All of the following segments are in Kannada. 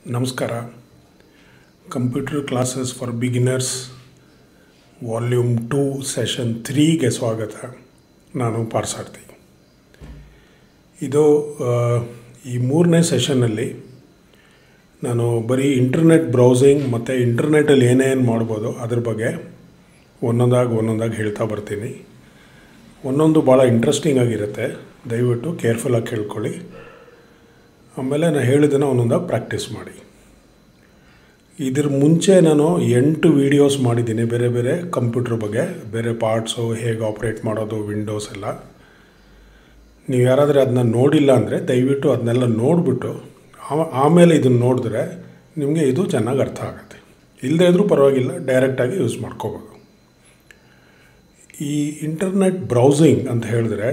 ನಮಸ್ಕಾರ computer classes for beginners volume two session ತ್ರೀಗೆ ಸ್ವಾಗತ ನಾನು ಪಾರ್ಸಾರ್ಥಿ ಇದು ಆ, ಈ ಮೂರನೇ ಸೆಷನ್ನಲ್ಲಿ ನಾನು ಬರೀ ಇಂಟರ್ನೆಟ್ ಬ್ರೌಸಿಂಗ್ ಮತ್ತು ಇಂಟರ್ನೆಟಲ್ಲಿ ಏನೇನು ಮಾಡ್ಬೋದು ಅದ್ರ ಬಗ್ಗೆ ಒಂದೊಂದಾಗಿ ಒಂದೊಂದಾಗಿ ಹೇಳ್ತಾ ಬರ್ತೀನಿ ಒಂದೊಂದು ಭಾಳ ಇಂಟ್ರೆಸ್ಟಿಂಗ್ ಆಗಿರುತ್ತೆ ದಯವಿಟ್ಟು ಕೇರ್ಫುಲ್ಲಾಗಿ ಕೇಳ್ಕೊಳ್ಳಿ ಆಮೇಲೆ ನಾನು ಹೇಳಿದ್ದನ್ನು ಒಂದೊಂದಾಗಿ ಪ್ರಾಕ್ಟೀಸ್ ಮಾಡಿ ಇದ್ರ ಮುಂಚೆ ನಾನು ಎಂಟು ವೀಡಿಯೋಸ್ ಮಾಡಿದ್ದೀನಿ ಬೇರೆ ಬೇರೆ ಕಂಪ್ಯೂಟ್ರ್ ಬಗ್ಗೆ ಬೇರೆ ಪಾರ್ಟ್ಸು ಹೇಗೆ ಆಪ್ರೇಟ್ ಮಾಡೋದು ವಿಂಡೋಸ್ ಎಲ್ಲ ನೀವು ಯಾರಾದರೂ ಅದನ್ನ ನೋಡಿಲ್ಲ ಅಂದರೆ ದಯವಿಟ್ಟು ಅದನ್ನೆಲ್ಲ ನೋಡಿಬಿಟ್ಟು ಆಮೇಲೆ ಇದನ್ನು ನೋಡಿದ್ರೆ ನಿಮಗೆ ಇದು ಚೆನ್ನಾಗಿ ಅರ್ಥ ಆಗುತ್ತೆ ಇಲ್ಲದೇ ಇದ್ರೂ ಪರವಾಗಿಲ್ಲ ಡೈರೆಕ್ಟಾಗಿ ಯೂಸ್ ಮಾಡ್ಕೋಬೋದು ಈ ಇಂಟರ್ನೆಟ್ ಬ್ರೌಸಿಂಗ್ ಅಂತ ಹೇಳಿದ್ರೆ